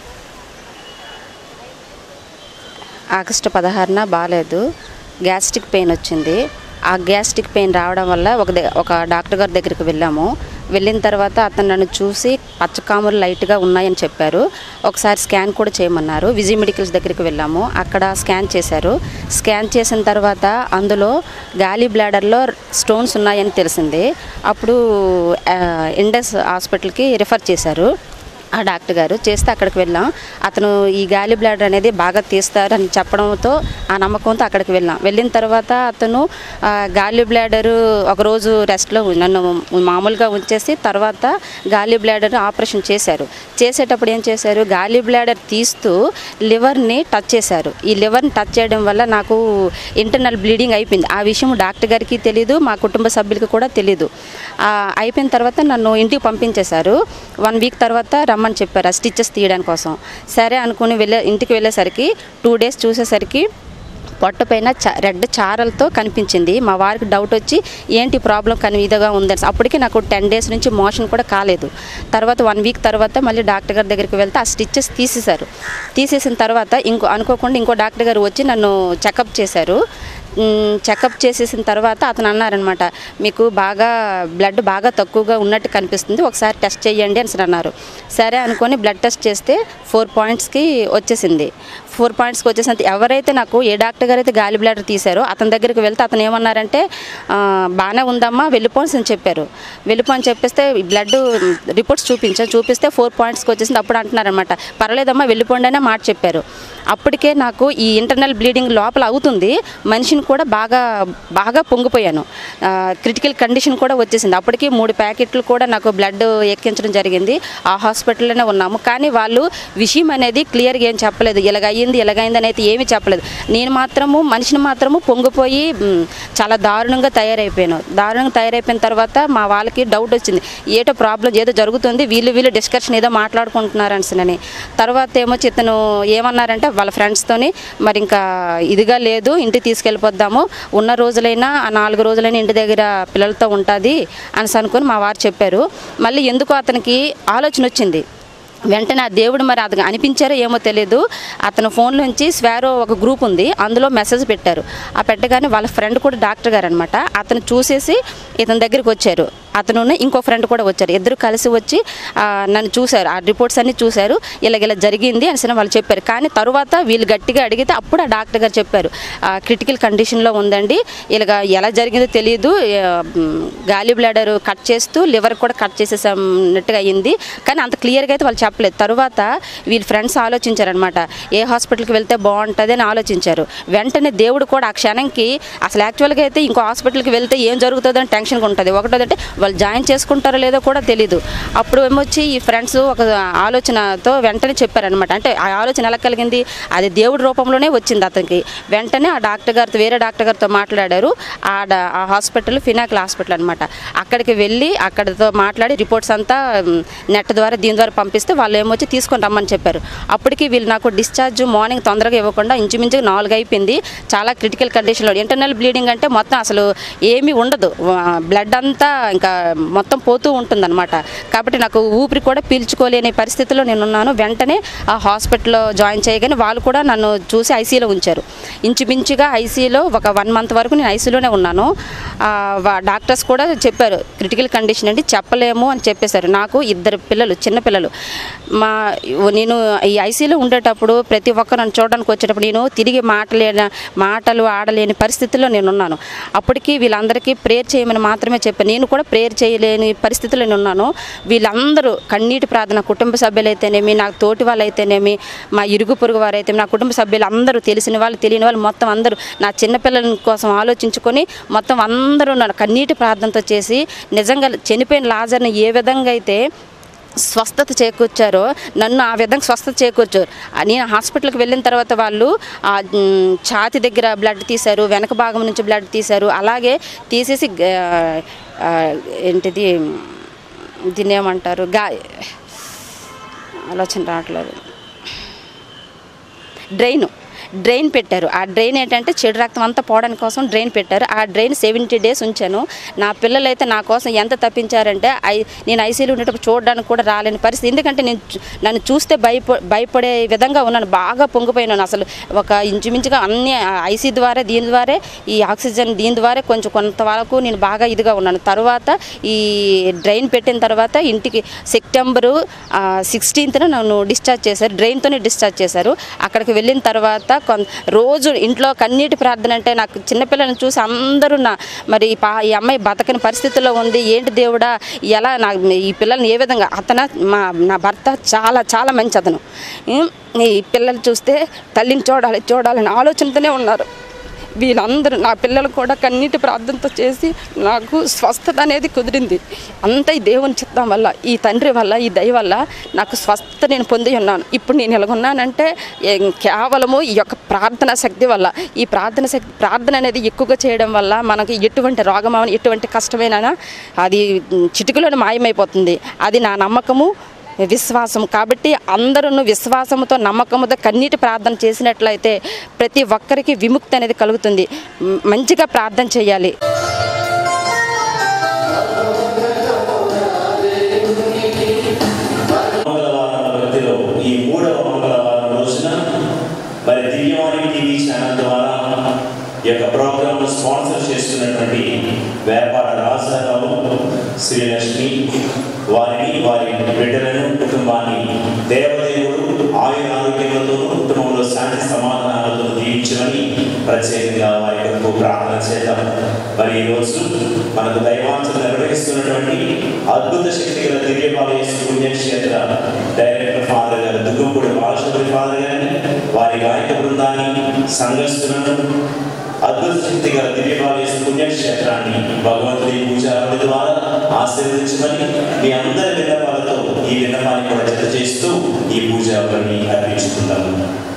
ఆగస్టు పదహారున బాగాలేదు గ్యాస్ట్రిక్ పెయిన్ వచ్చింది ఆ గ్యాస్ట్రిక్ పెయిన్ రావడం వల్ల ఒక ద- ఒక డాక్టర్ గారి దగ్గరికి వెళ్ళాము వెళ్ళిన తర్వాత అతను నన్ను చూసి పచ్చకాములు లైట్గా ఉన్నాయని చెప్పారు ఒకసారి స్కాన్ కూడా చేయమన్నారు విజయ్ మెడికల్స్ దగ్గరికి వెళ్ళాము అక్కడ స్కాన్ చేశారు స్కాన్ చేసిన తర్వాత అందులో గాలి బ్లాడర్లో స్టోన్స్ ఉన్నాయని తెలిసింది అప్పుడు ఆ, ఇండస్ హాస్పిటల్కి రిఫర్ చేశారు ఆ డాక్టర్ గారు చేస్తే అక్కడికి వెళ్ళాం అతను ఈ గాలి బ్లాడర్ అనేది బాగా తీస్తారని చెప్పడంతో ఆ నమ్మకంతో అక్కడికి వెళ్ళాం వెళ్ళిన తర్వాత అతను ఆ, గాలి బ్లాడరు ఒకరోజు రెస్ట్లో నన్ను మామూలుగా ఉంచేసి తర్వాత గాలి బ్లాడర్ ఆపరేషన్ చేశారు చేసేటప్పుడు ఏం చేశారు గాలి బ్లాడర్ తీస్తూ లివర్ని టచ్ చేశారు ఈ లివర్ని టచ్ చేయడం వల్ల నాకు ఇంటర్నల్ బ్లీడింగ్ అయిపోయింది ఆ విషయం డాక్టర్ గారికి తెలీదు మా కుటుంబ సభ్యులకి కూడా తెలీదు ఆ, అయిపోయిన తర్వాత నన్ను ఇంటికి పంపించేశారు వన్ వీక్ తర్వాత రమ్మని చెప్పారు ఆ స్టిచెస్ తీయడానికి కోసం సరే అనుకుని వెళ్ళే ఇంటికి వెళ్ళేసరికి టూ డేస్ చూసేసరికి పొట్ట పైన చ రెడ్ చారలతో కనిపించింది మా వారికి డౌట్ వచ్చి ఏంటి ప్రాబ్లం కని ఇదిగా ఉందని అప్పటికి నాకు టెన్ డేస్ నుంచి మోషన్ కూడా కాలేదు తర్వాత వన్ వీక్ తర్వాత మళ్ళీ డాక్టర్ గారి దగ్గరికి వెళ్తే ఆ స్టిచెస్ తీసేశారు తీసేసిన తర్వాత ఇంకో అనుకోకుండా ఇంకో డాక్టర్ గారు వచ్చి నన్ను చెకప్ చేశారు మ్, చెకప్ చేసేసిన తర్వాత అతను అన్నారనమాట మీకు బాగా బ్లడ్ బాగా తక్కువగా ఉన్నట్టు కనిపిస్తుంది ఒకసారి టెస్ట్ చేయండి అని అన్నారు సరే అనుకొని బ్లడ్ టెస్ట్ చేస్తే ఫోర్ పాయింట్స్కి వచ్చేసింది ఫోర్ పాయింట్స్కి వచ్చేసింది ఎవరైతే నాకు ఏ డాక్టర్ గారు అయితే గాలి బ్లాడర్ తీశారో అతని దగ్గరికి వెళ్తే అతను ఏమన్నారంటే "ఆ, బాగానే ఉందమ్మా వెళ్ళిపోన్స్ అని చెప్పారు వెళ్ళిపో అని చెప్పేస్తే ఈ బ్లడ్ రిపోర్ట్స్ చూపించాను చూపిస్తే ఫోర్ పాయింట్స్కి వచ్చేసింది అప్పుడు అంటున్నారనమాట పర్లేదమ్మా వెళ్ళిపోండి అనే మాట చెప్పారు అప్పటికే నాకు ఈ ఇంటర్నల్ బ్లీడింగ్ లోపల అవుతుంది మనిషిని కూడా బాగా బాగా పొంగిపోయాను క్రిటికల్ కండిషన్ కూడా వచ్చేసింది అప్పటికి మూడు ప్యాకెట్లు కూడా నాకు బ్లడ్ ఎక్కించడం జరిగింది ఆ హాస్పిటల్లోనే ఉన్నాము కానీ వాళ్ళు విషయం అనేది క్లియర్గా ఏం చెప్పలేదు ఇలాగ అయ్యింది ఇలాగైంది అనేది ఏమీ చెప్పలేదు నేను మాత్రము మనిషిని మాత్రము పొంగిపోయి మ్, చాలా దారుణంగా తయారైపోయాను దారుణంగా తయారైపోయిన తర్వాత మా వాళ్ళకి డౌట్ వచ్చింది ఏటో ప్రాబ్లం ఏదో జరుగుతుంది వీళ్ళు వీళ్ళు డిస్కషన్ ఏదో మాట్లాడుకుంటున్నారు అని తర్వాత ఏమో ఇతను ఏమన్నారంటే వాళ్ళ ఫ్రెండ్స్తోని మరి ఇంకా ఇదిగా లేదు ఇంటికి తీసుకెళ్ళిపోద్దాము ఉన్న రోజులైనా ఆ నాలుగు రోజులైనా ఇంటి దగ్గర పిల్లలతో ఉంటుంది అని అనుకొని మా వారు చెప్పారు మళ్ళీ ఎందుకో అతనికి ఆలోచన వచ్చింది వెంటనే ఆ దేవుడు మరి అది అనిపించారో ఏమో తెలియదు అతను ఫోన్ నుంచి స్వారో ఒక గ్రూప్ ఉంది అందులో మెసేజ్ పెట్టారు ఆ పెట్టగానే వాళ్ళ ఫ్రెండ్ కూడా డాక్టర్ గారు అనమాట అతను చూసేసి ఇతని దగ్గరికి వచ్చారు అతను ఇంకో ఫ్రెండ్ కూడా వచ్చారు ఇద్దరు కలిసి వచ్చి ఆ, నన్ను చూశారు ఆ రిపోర్ట్స్ అన్ని చూశారు ఇలాగ ఇలా జరిగింది అని వాళ్ళు చెప్పారు కానీ తరువాత వీళ్ళు గట్టిగా అడిగితే అప్పుడు ఆ డాక్టర్ గారు చెప్పారు క్రిటికల్ కండిషన్లో ఉందండి ఇలాగ ఎలా జరిగిందో తెలియదు ఆ, మ్, గాలి బ్లాడర్ కట్ చేస్తూ లివర్ కూడా కట్ చేసేసినట్టుగా అయ్యింది కానీ అంత క్లియర్గా అయితే వాళ్ళు చెప్పలేదు తరువాత వీళ్ళ ఫ్రెండ్స్ ఆలోచించారనమాట ఏ హాస్పిటల్కి వెళ్తే బాగుంటుంది అని ఆలోచించారు వెంటనే దేవుడు కూడా ఆ క్షణంకి అసలు యాక్చువల్గా అయితే ఇంకో హాస్పిటల్కి వెళ్తే ఏం జరుగుతుందో అని టెన్షన్గా ఉంటుంది ఒకటోదంటే వాళ్ళు జాయిన్ చేసుకుంటారో లేదో కూడా తెలియదు అప్పుడు ఏమొచ్చి ఈ ఫ్రెండ్స్ ఒక ఆలోచనతో వెంటనే చెప్పారనమాట అంటే ఆ ఆలోచన ఎలా కలిగింది అది దేవుడి రూపంలోనే వచ్చింది అతనికి వెంటనే ఆ డాక్టర్ గారితో వేరే డాక్టర్ గారితో మాట్లాడారు ఆ డా- ఆ హాస్పిటల్ ఫినాకిల్ హాస్పిటల్ అనమాట అక్కడికి వెళ్ళి అక్కడితో మాట్లాడి రిపోర్ట్స్ అంతా మ్, నెట్ ద్వారా దీని ద్వారా పంపిస్తే వాళ్ళు ఏమొచ్చి తీసుకొని రమ్మని చెప్పారు అప్పటికి వీళ్ళు నాకు డిశ్చార్జ్ మార్నింగ్ తొందరగా ఇవ్వకుండా ఇంచుమించు నాలుగు అయిపోయింది చాలా క్రిటికల్ కండిషన్లో ఇంటర్నల్ బ్లీడింగ్ అంటే మొత్తం అసలు ఏమీ ఉండదు బ్లడ్ అంతా ఇంకా మొత్తం పోతూ ఉంటుందన్నమాట కాబట్టి నాకు ఊపిరి కూడా పీల్చుకోలేని పరిస్థితిలో నేను ఉన్నాను వెంటనే ఆ హాస్పిటల్లో జాయిన్ చేయగానే వాళ్ళు కూడా నన్ను చూసి ఐసీలో ఉంచారు ఇంచుమించుగా ఐసీలో ఒక వన్ మంత్ వరకు నేను ఐసీలోనే ఉన్నాను ఆ, వా- డాక్టర్స్ కూడా చెప్పారు క్రిటికల్ కండిషన్ అండి చెప్పలేము అని చెప్పేశారు నాకు ఇద్దరు పిల్లలు చిన్న పిల్లలు మా నేను ఈ ఐసీలో ఉండేటప్పుడు ప్రతి ఒక్కరు నన్ను చూడడానికి వచ్చేటప్పుడు నేను తిరిగి మాటలేని మాటలు ఆడలేని పరిస్థితుల్లో నేను ఉన్నాను అప్పటికి వీళ్ళందరికీ ప్రేయర్ చేయమని మాత్రమే చెప్పాను నేను కూడా ప్రే ప్రేయర్ చేయలేని పరిస్థితిలో నేను ఉన్నాను వీళ్ళందరూ కన్నీటి ప్రార్థన కుటుంబ సభ్యులైతేనేమి నాకు తోటి వాళ్ళైతేనేమి మా ఇరుగు పొరుగు వారైతే నా కుటుంబ సభ్యులు అందరూ తెలిసిన వాళ్ళు తెలియని వాళ్ళు మొత్తం అందరూ నా చిన్నపిల్లల కోసం ఆలోచించుకొని మొత్తం అందరూ నా కన్నీటి ప్రార్థనతో చేసి నిజంగా చనిపోయిన లాజర్ని ఏ విధంగా అయితే స్వస్థత చేకూర్చారో నన్ను ఆ విధంగా స్వస్థత చేకూర్చారు ఆ నేను హాస్పిటల్కి వెళ్ళిన తర్వాత వాళ్ళు ఆ మ్, ఛాతి దగ్గర బ్లడ్ తీశారు వెనక భాగం నుంచి బ్లడ్ తీశారు అలాగే తీసేసి గ- ఆ, ఏంటిది దీన్ని ఏమంటారు గా ఆలోచన రావట్లేదు డ్రైన్ డ్రైన్ పెట్టారు ఆ డ్రైన్ ఏంటంటే చెడు రక్తం అంతా పోవడానికి కోసం డ్రైన్ పెట్టారు ఆ డ్రైన్ సెవెంటీ డేస్ ఉంచాను నా పిల్లలైతే నా కోసం ఎంత తప్పించారంటే ఐ నేను ఐసీలో ఉండేటప్పుడు చూడడానికి కూడా రాలేని పరిస్థితి ఎందుకంటే నేను చూ- నన్ను చూస్తే భయప భయపడే విధంగా ఉన్నాను బాగా పొంగిపోయినాను అసలు ఒక ఇంచుమించుగా అన్ని ఐసీ ద్వారా దీని ద్వారా ఈ ఆక్సిజన్ దీని ద్వారా కొంచెం కొంతవరకు నేను బాగా ఇదిగా ఉన్నాను తర్వాత ఈ డ్రైన్ పెట్టిన తర్వాత ఇంటికి సెప్టెంబరు సిక్స్టీన్త్న నన్ను డిశ్చార్జ్ చేశారు డ్రైన్తోనే డిశ్చార్జ్ చేశారు అక్కడికి వెళ్ళిన తర్వాత కొన్ రోజు ఇంట్లో కన్నీటి ప్రార్థన అంటే నాకు చిన్నపిల్లలను చూసి అందరూ నా మరి ఈ పా ఈ అమ్మాయి బతకని పరిస్థితుల్లో ఉంది ఏంటి దేవుడా ఎలా నా ఈ పిల్లల్ని ఏ విధంగా అతను మా నా భర్త చాలా చాలా మంచి అతను ఏం, ఈ పిల్లలు చూస్తే తల్లిని చూడాలి చూడాలని ఆలోచనతోనే ఉన్నారు వీళ్ళందరూ నా పిల్లలు కూడా కన్నీటి ప్రార్థనతో చేసి నాకు స్వస్థత అనేది కుదిరింది అంత ఈ దేవుని చిత్తం వల్ల ఈ తండ్రి వల్ల ఈ దయ వల్ల నాకు స్వస్థత నేను పొంది ఉన్నాను ఇప్పుడు నేను ఎలాగున్నానంటే ఏ- కేవలము ఈ యొక్క ప్రార్థన శక్తి వల్ల ఈ ప్రార్థన శక్తి ప్రార్థన అనేది ఎక్కువగా చేయడం వల్ల మనకి ఎటువంటి రోగం అవని, ఎటువంటి కష్టమైనా అది చిటికలోనే మాయమైపోతుంది అది నా నమ్మకము విశ్వాసం కాబట్టి అందరూ విశ్వాసంతో నమ్మకంతో కన్నీటి ప్రార్థన చేసినట్లయితే ప్రతి ఒక్కరికి విముక్తి అనేది కలుగుతుంది మ్, మంచిగా ప్రార్థన చేయాలి మంగళవారం భక్తిలో ఈ మూడవ మంగళవారం రోజున మరి దివ్యవాణి టీవీ ఛానల్ ద్వారా ఈ యొక్క ప్రోగ్రామ్ స్పాన్సర్ చేస్తున్నటువంటి వ్యాపార రాజారావు శ్రీలక్ష్మి వారిని వారి బిడ్డలను కుటుంబాన్ని దేవదేవుడు ఆయుర ఆరోగ్యములతో కుటుంబంలో శాంతి సమాధానాలతో దీవించమని ప్రత్యేకంగా వారి కొరకు ప్రార్థన చేద్దాం మరి ఈ రోజు మనకు దైవాంశం నిర్వహిస్తున్నటువంటి అద్భుత శక్తి గల దివ్యపాలయ పుణ్యక్షేత్ర డైరెక్టర్ ఫాదర్ గారు దుగ్గంపూడి బాలశౌరి ఫాదర్ గారిని వారి గాయక బృందాన్ని సంఘస్థులను అద్భుత శక్తి గల దివ్యపాలయ పుణ్యక్షేత్రాన్ని భగవంతుడి పూజారుల ద్వారా ఆశీర్వదించమని మీ అందరి విన్నపాలతో ఈ విన్నపాన్ని కూడా జత చేస్తూ ఈ పూజారులని అర్పించుకుందాము